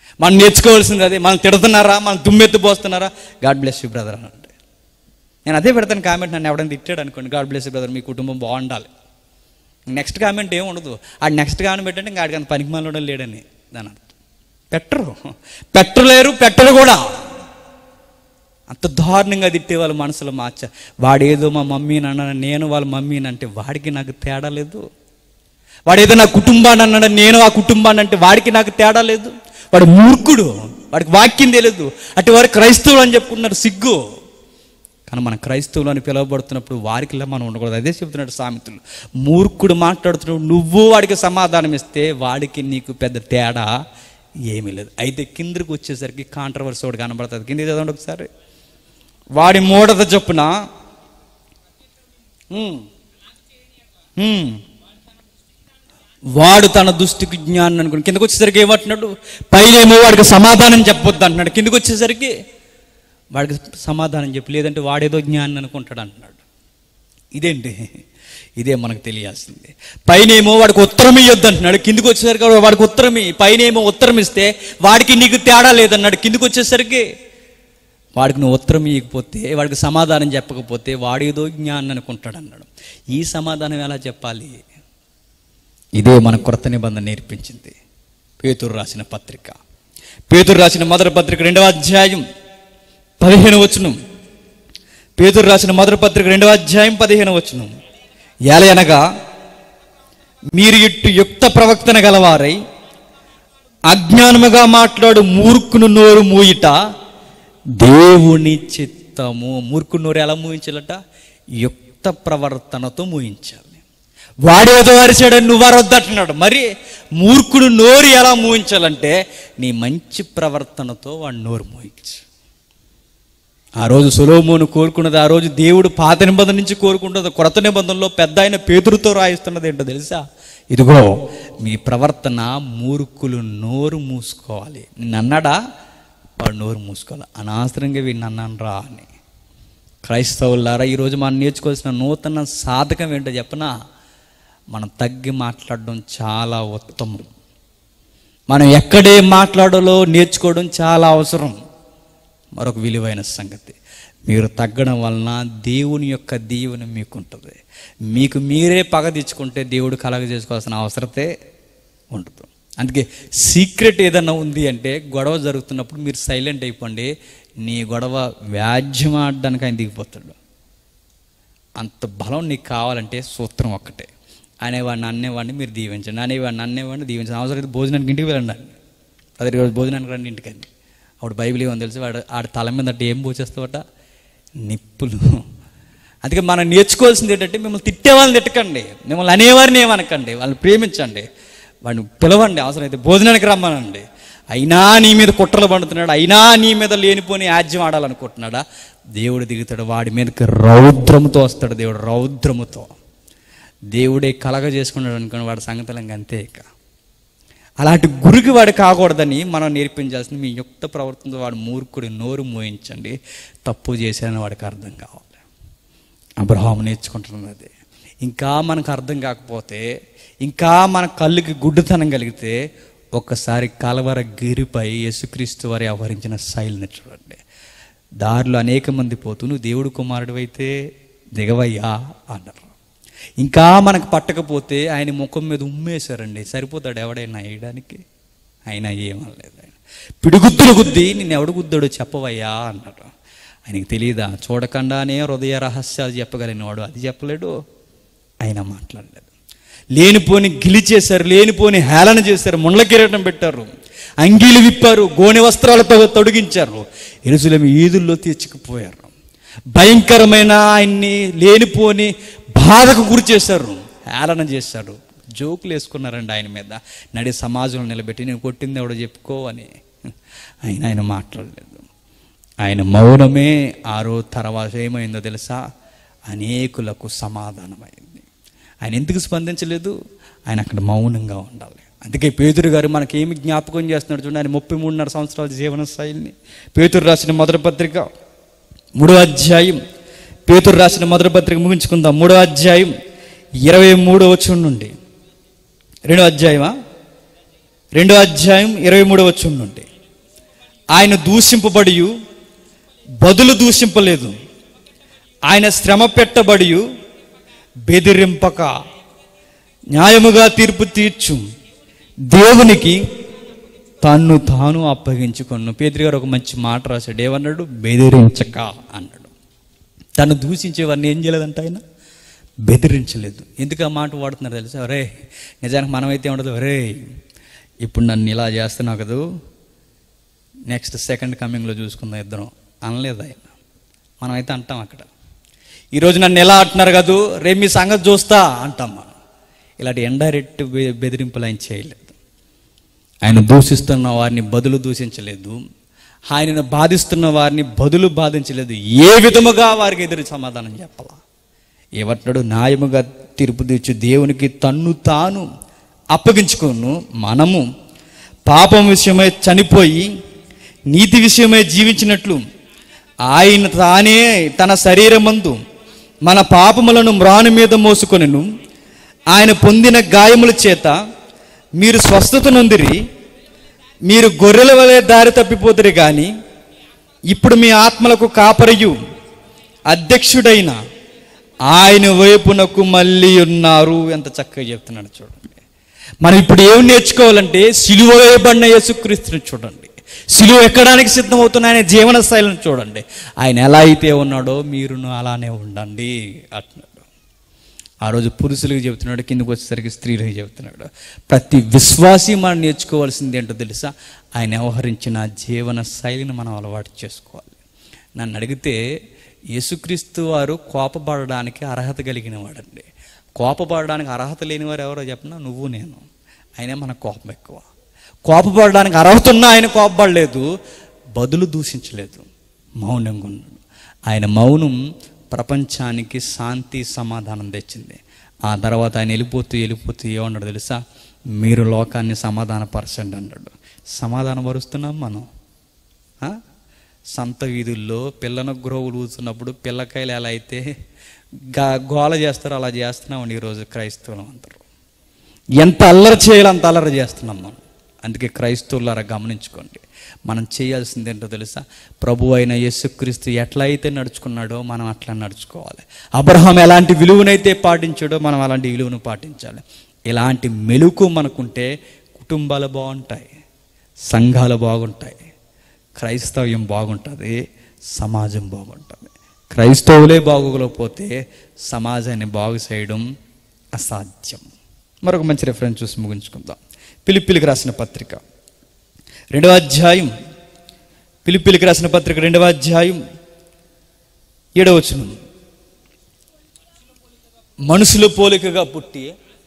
మనం నేర్చుకోవాల్సింది అదే మనం తిడుతున్నారా మనం దుమ్మెత్తి పోస్తున్నారా గాడ్ బ్లెస్ యూ బ్రదర్ అని అంటే నేను అదే పెడతాను కామెంట్ నన్ను ఎవడైనా తిట్టాడు అనుకోండి గాడ్ బ్లెస్ యూ బ్రదర్ మీ కుటుంబం బాగుండాలి నెక్స్ట్ కామెంట్ ఏం ఉండదు ఆ నెక్స్ట్ కామెంట్ పెట్టంటే ఇంకా ఆడికి అంత పనికి మాలడం లేడని దాని అర్థం పెట్టరు పెట్టలేరు పెట్టరు కూడా అంత దారుణంగా తిట్టే వాళ్ళ మనసులో మార్చ వాడేదో మా మమ్మీని అన్నాడు నేను వాళ్ళ మమ్మీని అంటే వాడికి నాకు తేడా లేదు వాడేదో నా కుటుంబాన్ని అన్నాడు నేను ఆ కుటుంబాన్ని అంటే వాడికి నాకు తేడా లేదు వాడు మూర్ఖుడు వాడికి వాక్యం తెలియదు అటు వారు క్రైస్తవులు అని చెప్పుకుంటున్నారు సిగ్గు కానీ మన క్రైస్తవులు అని పిలువబడుతున్నప్పుడు వారికి ఇలా మనం ఉండకూడదు అదే చెబుతున్నాడు సామెతలు మూర్ఖుడు మాట్లాడుతున్నాడు నువ్వు వాడికి సమాధానం ఇస్తే వాడికి నీకు పెద్ద తేడా ఏమీ లేదు అయితే కిందకి వచ్చేసరికి కాంట్రవర్సీ ఒకటి కనబడుతుంది కింద చదవండి ఒకసారి వాడి మూఢత చొప్పున ఉమ్, ఉమ్, వాడు తన దుష్టికి జ్ఞానం అనుకుని కిందకు వచ్చేసరికి ఏమంటున్నాడు పైనేమో వాడికి సమాధానం చెప్పొద్దు అంటున్నాడు కిందకు వచ్చేసరికి వాడికి సమాధానం చెప్పి లేదంటే వాడేదో జ్ఞానం అనుకుంటాడు అంటున్నాడు ఇదేంటి ఇదే మనకు తెలియాల్సింది పైనేమో వాడికి ఉత్తరం ఇవ్వద్దు అంటున్నాడు కిందికి వచ్చేసరికి వాడికి ఉత్తరం ఇయ్యి. పైనేమో ఉత్తరం ఇస్తే వాడికి నీకు తేడా లేదన్నాడు కిందికి వచ్చేసరికి వాడికి నువ్వు ఉత్తరం ఇవ్వకపోతే వాడికి సమాధానం చెప్పకపోతే వాడేదో జ్ఞానం అనుకుంటాడు అన్నాడు ఈ సమాధానం ఎలా చెప్పాలి ఇదే మన కొత్త నిబంధన నేర్పించింది పేతురు రాసిన పత్రిక పేతురు రాసిన మొదటి పత్రిక రెండవ అధ్యాయం పదిహేను వచనం పేతురు రాసిన మొదటి పత్రిక రెండవ అధ్యాయం పదిహేను వచనం ఏలయనగా మీరు ఇట్టు యుక్త ప్రవక్తన గలవారై అజ్ఞానముగా మాట్లాడు మూర్ఖును నోరు మూయిట దేవుని చిత్తము మూర్ఖుని నోరు ఎలా మూయించాలట యుక్త ప్రవర్తనతో మూయించాలి వాడేదో అరిచాడని నువ్వు అరవద్దంటున్నాడు మరి మూర్ఖుడు నోరు ఎలా మూయించాలంటే నీ మంచి ప్రవర్తనతో వాడు నోరు మూయించు ఆ రోజు సులోమోను కోరుకున్నది ఆ రోజు దేవుడు పాత నిబంధన నుంచి కోరుకుంటున్నది కొత్త నిబంధనలో పెద్ద ఆయన పేతురుతో రాయిస్తున్నది ఏంటో తెలుసా ఇదిగో మీ ప్రవర్తన మూర్ఖులు నోరు మూసుకోవాలి నిన్ను అన్నాడా వాడు నోరు మూసుకోవాలి అనవసరంగా వీడిని అన్నాను రా అని క్రైస్తవులారా ఈరోజు మనం నేర్చుకోవాల్సిన నూతన సాధకం ఏంటో చెప్పనా మనం తగ్గి మాట్లాడడం చాలా ఉత్తమం మనం ఎక్కడే మాట్లాడాలో నేర్చుకోవడం చాలా అవసరం మరొక విలువైన సంగతి మీరు తగ్గడం వలన దేవుని యొక్క దీవెన మీకు ఉంటుంది మీకు మీరే పగ తెచ్చుకుంటే దేవుడు కలగ చేసుకోవాల్సిన అవసరతే ఉండదు అందుకే సీక్రెట్ ఏదన్నా ఉంది అంటే గొడవ జరుగుతున్నప్పుడు మీరు సైలెంట్ అయిపోండి నీ గొడవ వ్యాజ్యం ఆడడానికి ఆయన దిగిపోతాడు అంత బలం నీకు కావాలంటే సూత్రం ఒక్కటే అనేవాడిని అన్నేవాడిని మీరు దీవించండి అనేవాడిని అన్నేవాడిని దీవించండి అవసరం అయితే భోజనానికి ఇంటికి వెళ్ళండి పది రోజు భోజనానికి రండి ఇంటికండి అప్పుడు బైబిల్ ఏమని తెలిసి వాడు ఆడ తల మీద అంటే ఏం పోచేస్తావట నిప్పులు అందుకే మనం నేర్చుకోవాల్సింది ఏంటంటే మిమ్మల్ని తిట్టే వాళ్ళని తిట్టకండి మిమ్మల్ని అనేవారిని ఏమనకండి వాళ్ళని ప్రేమించండి వాడిని పిలవండి అవసరమైతే భోజనానికి రమ్మనండి అయినా నీ మీద కుట్రలు పండుతున్నాడు అయినా నీ మీద లేనిపోని యాజ్యం ఆడాలనుకుంటున్నాడా దేవుడు దిగుతాడు వాడి మీదకి రౌద్రముతో వస్తాడు దేవుడు రౌద్రముతో దేవుడే కలగ చేసుకున్నాడు అనుకుని వాడి సంగతులంగా అంతే ఇక అలాంటి గురికి వాడు కాకూడదని మనం నేర్పించాల్సింది మీ యుక్త ప్రవర్తనతో వాడు మూర్ఖుడి నోరు మోయించండి తప్పు చేశానని వాడికి అర్థం కావాలి అబ్రహాం నేర్చుకుంటున్నది అదే ఇంకా మనకు అర్థం కాకపోతే ఇంకా మన కళ్ళుకి గుడ్డుతనం కలిగితే ఒక్కసారి కలవర గిరిపై యేసుక్రీస్తు వారి అవహరించిన శైలిని చూడండి దారిలో అనేక మంది పోతూ నువ్వు దేవుడు కుమారుడు అయితే దిగవయ్యా అన్నారు ఇంకా మనకు పట్టకపోతే ఆయన ముఖం మీద ఉమ్మేశారండి సరిపోతాడు ఎవడైనా వేయడానికి అయినా ఏమనలేదు ఆయన పిడిగుద్దులు గుద్ది నిన్ను ఎవడు గుద్దాడో చెప్పవయ్యా అన్నాడు ఆయనకి తెలియదా చూడకుండానే హృదయ రహస్యాలు చెప్పగలిగిన వాడు అది చెప్పలేడు ఆయన మాట్లాడలేదు లేనిపోని గిలిచేశారు లేనిపోని హేళన చేశారు ముండ్ల కిరీటం పెట్టారు అంగీలు విప్పారు గోనె వస్త్రాలతో తొడిగించారు ఎరుసలేమి ఈదుల్లో తీర్చుకుపోయారు భయంకరమైన ఆయన్ని లేనిపోని బాధకు గురి చేశారు హేళన చేశారు జోకులు వేసుకున్నారండి ఆయన మీద నడి సమాజంలో నిలబెట్టి నేను కొట్టింది ఎవడో చెప్పుకో అని ఆయన ఆయన మాట్లాడలేదు ఆయన మౌనమే ఆరో తర్వాత ఏమైందో తెలుసా అనేకులకు సమాధానమైంది ఆయన ఎందుకు స్పందించలేదు ఆయన అక్కడ మౌనంగా ఉండాలి అందుకే పేతురు గారు మనకి ఏమి జ్ఞాపకం చేస్తున్నాడు చూడండి ఆయన ముప్పై మూడున్నర సంవత్సరాల జీవన శైలిని పేతురు రాసిన మొదటి పత్రిక మూడో అధ్యాయం పేతురు రాసిన మొదటి పత్రిక ముగించుకుందాం మూడో అధ్యాయం ఇరవై మూడో వచ్చి నుండి రెండో అధ్యాయమా రెండో అధ్యాయం ఇరవై మూడో వచ్చి నుండి ఆయన దూషింపబడి బదులు దూషింపలేదు ఆయన శ్రమ పెట్టబడి బెదిరింపక న్యాయముగా తీర్పు తీర్చు దేవునికి తన్ను తాను అప్పగించుకొను పేదరి గారు ఒక మంచి మాట రాశాడు ఏమన్నాడు బెదిరించక అన్నాడు తను దూషించేవాడిని ఏం చేయలేదంట ఆయన బెదిరించలేదు ఎందుకు ఆ మాట వాడుతున్నారు తెలుసా ఒరే నిజానికి మనమైతే ఉండదు ఒరే ఇప్పుడు నన్ను ఇలా చేస్తున్నావు కదూ నెక్స్ట్ సెకండ్ కమింగ్లో చూసుకుందాం ఇద్దరం అనలేదు ఆయన మనమైతే అంటాం అక్కడ ఈరోజు నన్ను ఎలా అంటున్నారు కదూ రేపు మీ సంగతి చూస్తా అంటాం మనం ఇలాంటి ఇండైరెక్ట్ బెదిరింపులు ఆయన చేయలేదు ఆయన దూషిస్తున్న వారిని బదులు దూషించలేదు ఆయనను బాధిస్తున్న వారిని బదులు బాధించలేదు ఏ విధముగా వారికి ఎదురు సమాధానం చెప్పాల ఏమంటాడు న్యాయముగా తీర్పు తీర్చు దేవునికి తన్ను తాను అప్పగించుకోను మనము పాపం విషయమై చనిపోయి నీతి విషయమై జీవించినట్లు ఆయన తానే తన శరీరమందు మన పాపములను మ్రాను మీద మోసుకొనెను ఆయన పొందిన గాయముల చేత మీరు స్వస్థత నొందిరి మీరు గొర్రెల వలె దారి తప్పిపోతురు కానీ ఇప్పుడు మీ ఆత్మలకు కాపరయు అధ్యక్షుడైన ఆయన వైపునకు మళ్ళీ ఉన్నారు ఎంత చక్కగా చెప్తున్నాడు చూడండి మనం ఇప్పుడు ఏం నేర్చుకోవాలంటే సిలువ వేయబడిన యేసుక్రీస్తుని చూడండి సిలువ ఎక్కడానికి సిద్ధమవుతున్న ఆయన జీవన శైలిని చూడండి ఆయన ఎలా అయితే ఉన్నాడో మీరును అలానే ఉండండి అంటున్నాడు ఆ రోజు పురుషులకు చెబుతున్నాడు కిందకు వచ్చేసరికి స్త్రీలకు చెబుతున్నాడు ప్రతి విశ్వాసి మనం నేర్చుకోవాల్సింది ఏంటో తెలుసా ఆయన వ్యవహరించిన జీవన శైలిని మనం అలవాటు చేసుకోవాలి నన్ను అడిగితే యేసుక్రీస్తు వారు కోపపడడానికి అర్హత కలిగిన వాడండి కోపపడడానికి అర్హత లేనివారు ఎవరో చెప్పినా నువ్వు నేను అయినా మన కోపం ఎక్కువ కోపపడడానికి అర్హత ఉన్నా ఆయన కోపపడలేదు బదులు దూషించలేదు మౌనంగా ఉన్నాడు ఆయన మౌనం ప్రపంచానికి శాంతి సమాధానం తెచ్చింది ఆ తర్వాత ఆయన వెళ్ళిపోతూ వెళ్ళిపోతూ ఏమన్నాడు తెలుసా మీరు లోకాన్ని సమాధానపరచండి అన్నాడు సమాధానం పరుస్తున్నాం మనం ఆ? సంత వీధుల్లో పిల్లను గ్రోవులు ఊతున్నప్పుడు పిల్లకాయలు ఎలా అయితే గా గోల చేస్తారో అలా చేస్తున్నామండి ఈరోజు క్రైస్తవులు అందరూ ఎంత అల్లరి చేయాలో అంత అల్లరి చేస్తున్నాం మనం అందుకే క్రైస్తవులారా గమనించుకోండి మనం చేయాల్సింది ఏంటో తెలుసా ప్రభు అయిన యేసుక్రీస్తు ఎట్లా అయితే నడుచుకున్నాడో మనం అట్లా నడుచుకోవాలి అబ్రహాం ఎలాంటి విలువనైతే పాటించాడో మనం అలాంటి విలువను పాటించాలి ఇలాంటి మెలుకు మనకుంటే కుటుంబాలు బాగుంటాయి సంఘాలు బాగుంటాయి క్రైస్తవ్యం బాగుంటుంది సమాజం బాగుంటుంది క్రైస్తవులే బాగోలేకపోతే సమాజాన్ని బాగు చేయడం అసాధ్యం మరొక మంచి రెఫరెన్స్ చూసి ముగించుకుందాం పిలిపిలికి రాసిన పత్రిక రెండవ అధ్యాయం పిలిపిలికి రాసిన పత్రిక రెండవ అధ్యాయం ఏడవ వచనం మనుషుల పోలికగా పుట్టి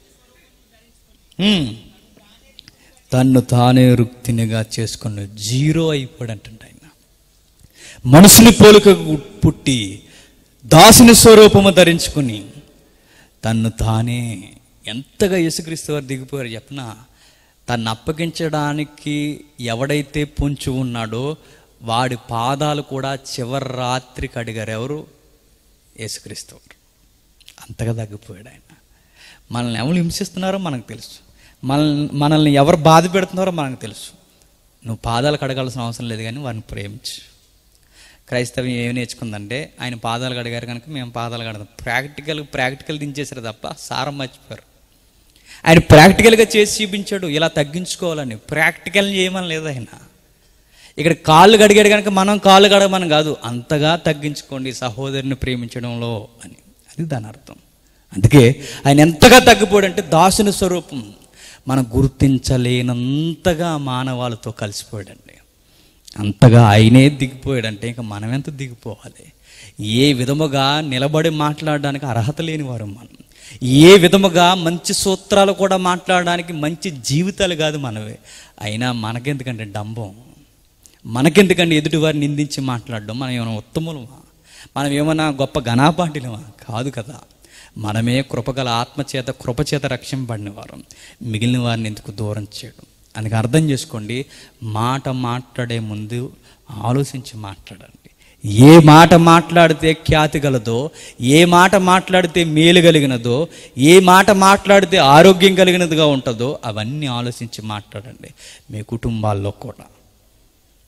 ఉమ్, తన్ను తానే రుక్తినిగా చేసుకున్న జీరో అయిపోయాడంట ఆయన మనుషుని పోలిక పుట్టి దాసుని స్వరూపము ధరించుకుని తన్ను తానే ఎంతగా యేసుక్రీస్తు వారు దిగిపోయారు చెప్పనా తన్ను అప్పగించడానికి ఎవడైతే పొంచి ఉన్నాడో వాడి పాదాలు కూడా చివరి రాత్రి కడిగారు ఎవరు యేసుక్రీస్తు వారు అంతగా తగ్గిపోయాడు ఆయన మనల్ని ఎవరు హింసిస్తున్నారో మనకు తెలుసు మనల్ని మనల్ని ఎవరు బాధ పెడుతున్నారో మనకు తెలుసు నువ్వు పాదాలు కడగాల్సిన అవసరం లేదు కానీ వారిని ప్రేమించు క్రైస్తవం ఏమి నేర్చుకుందంటే ఆయన పాదాలు కడిగారు కనుక మేము పాదాలు కడదాం ప్రాక్టికల్ ప్రాక్టికల్ దించేసారు తప్ప సారం మర్చిపోయారు ఆయన ప్రాక్టికల్గా చేసి చూపించాడు ఇలా తగ్గించుకోవాలని ప్రాక్టికల్ చేయమని లేదు ఆయన ఇక్కడ కాళ్ళు కడిగాడు కనుక మనం కాళ్ళు కడగమని కాదు అంతగా తగ్గించుకోండి సహోదరుని ప్రేమించడంలో అని అది దాని అర్థం అందుకే ఆయన ఎంతగా తగ్గిపోయాడంటే దాసుని స్వరూపం మనం గుర్తించలేనంతగా మానవాళితో కలిసిపోయాడండి అంతగా ఆయనే దిగిపోయాడంటే ఇంకా మనం ఎంత దిగిపోవాలి ఏ విధముగా నిలబడి మాట్లాడడానికి అర్హత లేని వారు మనం ఏ విధముగా మంచి సూత్రాలు కూడా మాట్లాడడానికి మంచి జీవితాలు కాదు మనవే అయినా మనకెందుకంటే డంబం మనకెందుకంటే ఎదుటివారిని నిందించి మాట్లాడడం మనం ఏమైనా ఉత్తములమా మనం ఏమైనా గొప్ప ఘనాపాటిలమా కాదు కదా మనమే కృపగల ఆత్మచేత కృపచేత రక్షింపబడిన వారం మిగిలిన వారిని ఎందుకు దూరం చేయడం అందుకు అర్థం చేసుకోండి మాట మాట్లాడే ముందు ఆలోచించి మాట్లాడండి ఏ మాట మాట్లాడితే ఖ్యాతి గలదో ఏ మాట మాట్లాడితే మేలు కలిగినదో ఏ మాట మాట్లాడితే ఆరోగ్యం కలిగినదిగా ఉంటుందో అవన్నీ ఆలోచించి మాట్లాడండి మీ కుటుంబాల్లో కూడా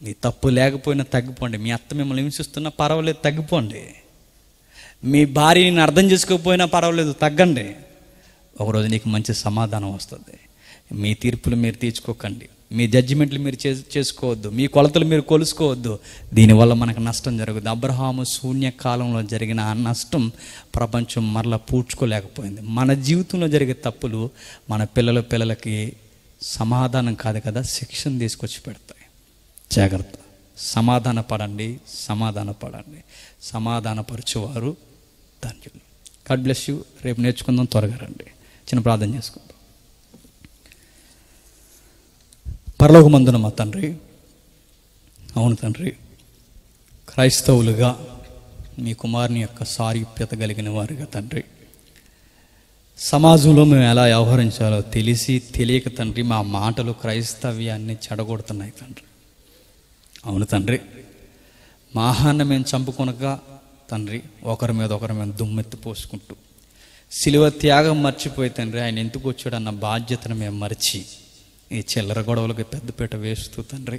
మీ తప్పు లేకపోయినా తగ్గిపోండి మీ అత్త మిమ్మల్ని హింసిస్తున్నా పర్వాలేదు తగ్గిపోండి మీ భార్యని అర్థం చేసుకోకపోయినా పర్వాలేదు తగ్గండి ఒకరోజు నీకు మంచి సమాధానం వస్తుంది మీ తీర్పులు మీరు తీర్చుకోకండి మీ జడ్జిమెంట్లు మీరు చే చేసుకోవద్దు మీ కొలతలు మీరు కొలుసుకోవద్దు దీనివల్ల మనకు నష్టం జరుగుతుంది అబ్రహాము శూన్య కాలంలో జరిగిన ఆ నష్టం ప్రపంచం మరలా పూడ్చుకోలేకపోయింది మన జీవితంలో జరిగే తప్పులు మన పిల్లల పిల్లలకి సమాధానం కాదు కదా శిక్షణ తీసుకొచ్చి పెడతాయి జాగ్రత్త సమాధాన పడండి సమాధాన పడండి సమాధానపరచువారు ధన్యులు గాడ్ బ్లెస్ యూ రేపు నేర్చుకుందాం త్వరగా రండి చిన్న ప్రార్థన చేసుకుందాం పరలోకమందున మా తండ్రి అవును తండ్రి క్రైస్తవులుగా మీ కుమారుని యొక్క సారూప్యత కలిగిన వారుగా తండ్రి సమాజంలో మేము ఎలా వ్యవహరించాలో తెలిసి తెలియక తండ్రి మా మాటలు క్రైస్తవ్యాన్ని చెడగొడుతున్నాయి తండ్రి అవును తండ్రి మా ఆహాన్ని మేము చంపుకొనక తండ్రి ఒకరి మీద ఒకరి మీద దుమ్మెత్తి పోసుకుంటూ సిలువ త్యాగం మర్చిపోయి తండ్రి ఆయన ఎందుకు వచ్చాడన్న బాధ్యతను మేము మరిచి ఈ చిల్లర గొడవలకి పెద్దపీట వేస్తూ తండ్రి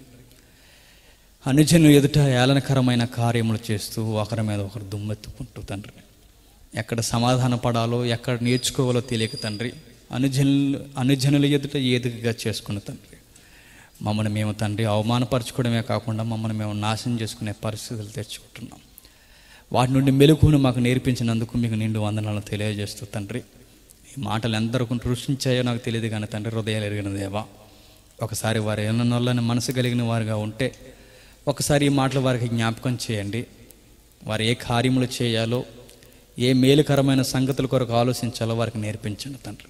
అనుజను ఎదుట ఏలనకరమైన కార్యములు చేస్తూ ఒకరి మీద ఒకరు దుమ్మెత్తుకుంటూ తండ్రి ఎక్కడ సమాధాన పడాలో ఎక్కడ నేర్చుకోవాలో తెలియక తండ్రి అనుజనులు అనుజనుల ఎదుట ఏదిగా చేసుకున్న తండ్రి మమ్మల్ని మేము తండ్రి అవమానపరచుకోవడమే కాకుండా మమ్మల్ని మేము నాశనం చేసుకునే పరిస్థితులు తెచ్చుకుంటున్నాం వాటి నుండి మెలకును మాకు నేర్పించినందుకు మీకు నిండు వందనాలను తెలియజేస్తూ తండ్రి ఈ మాటలు ఎందరకు రుషించాయో నాకు తెలియదు కానీ తండ్రి హృదయాలు ఎరిగిన దేవా ఒకసారి వారు ఏమన్నోళ్ళని మనసు కలిగిన వారుగా ఉంటే ఒకసారి ఈ మాటలు వారికి జ్ఞాపకం చేయండి వారు ఏ కార్యములు చేయాలో ఏ మేలుకరమైన సంగతుల కొరకు ఆలోచించాలో వారికి నేర్పించండి తండ్రి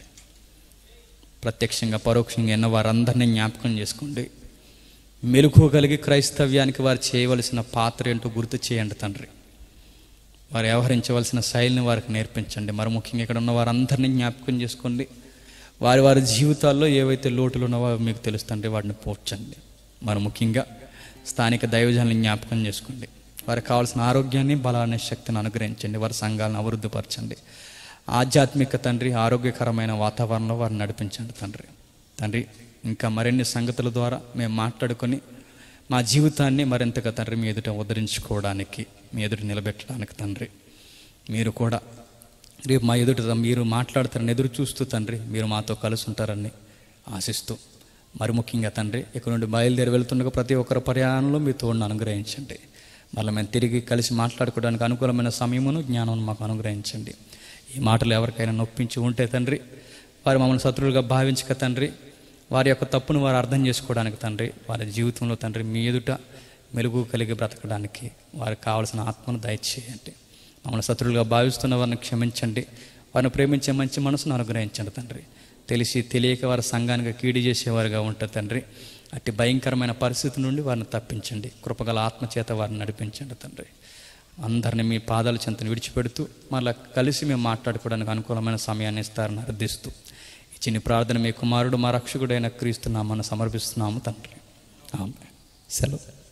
ప్రత్యక్షంగా పరోక్షంగా ఎన్న వారందరినీ జ్ఞాపకం చేసుకోండి మెలుకోగలిగి క్రైస్తవ్యానికి వారు చేయవలసిన పాత్ర ఏంటో గుర్తు చేయండి తండ్రి వారు వ్యవహరించవలసిన శైలిని వారికి నేర్పించండి మరి ముఖ్యంగా ఇక్కడ ఉన్న వారందరినీ జ్ఞాపకం చేసుకోండి వారి వారి జీవితాల్లో ఏవైతే లోటులు ఉన్నావో అవి మీకు తెలుస్తుంటే వాటిని పోడ్చండి మరి ముఖ్యంగా స్థానిక దైవజనాన్ని జ్ఞాపకం చేసుకోండి వారికి కావాల్సిన ఆరోగ్యాన్ని బలాన్ని శక్తిని అనుగ్రహించండి వారి సంఘాలను అభివృద్ధిపరచండి ఆధ్యాత్మిక తండ్రి ఆరోగ్యకరమైన వాతావరణంలో వారిని నడిపించండి తండ్రి తండ్రి ఇంకా మరిన్ని సంగతుల ద్వారా మేము మాట్లాడుకొని మా జీవితాన్ని మరింతగా తండ్రి మీ ఎదుట ఉద్ధరించుకోవడానికి మీ ఎదుట నిలబెట్టడానికి తండ్రి మీరు కూడా రేపు మా ఎదుట మీరు మాట్లాడతారని ఎదురు చూస్తూ తండ్రి మీరు మాతో కలిసి ఉంటారని ఆశిస్తూ మరి ముఖ్యంగా తండ్రి ఇక్కడ నుండి బయలుదేరి వెళ్తుండగా ప్రతి ఒక్కరి ప్రయాణంలో మీ తోడును అనుగ్రహించండి మళ్ళీ మేము తిరిగి కలిసి మాట్లాడుకోవడానికి అనుకూలమైన సమయమును జ్ఞానం మాకు అనుగ్రహించండి ఈ మాటలు ఎవరికైనా నొప్పించి ఉంటే తండ్రి వారు మమ్మల్ని శత్రువులుగా భావించక తండ్రి వారి యొక్క తప్పును వారు అర్థం చేసుకోవడానికి తండ్రి వారి జీవితంలో తండ్రి మీ ఎదుట మెలుగు కలిగి బ్రతకడానికి వారికి కావలసిన ఆత్మను దయచేయండి మమ్మల్ని శత్రువులుగా భావిస్తున్న వారిని క్షమించండి వారిని ప్రేమించే మంచి మనసును అనుగ్రహించండి తండ్రి తెలిసి తెలియక వారి సంఘానికి కీడి చేసేవారుగా ఉంటుంది తండ్రి అట్టి భయంకరమైన పరిస్థితి నుండి వారిని తప్పించండి కృపగల ఆత్మచేత వారిని నడిపించండి తండ్రి అందరిని మీ పాదాల చెంతను విడిచిపెడుతూ మళ్ళీ కలిసి మేము మాట్లాడుకోవడానికి అనుకూలమైన సమయాన్ని ఇస్తారని అర్థిస్తూ ఈ చిన్ని ప్రార్థన మీ కుమారుడు మా రక్షకుడైన క్రీస్తు నామను సమర్పిస్తున్నాము తండ్రి ఆమె సెలవు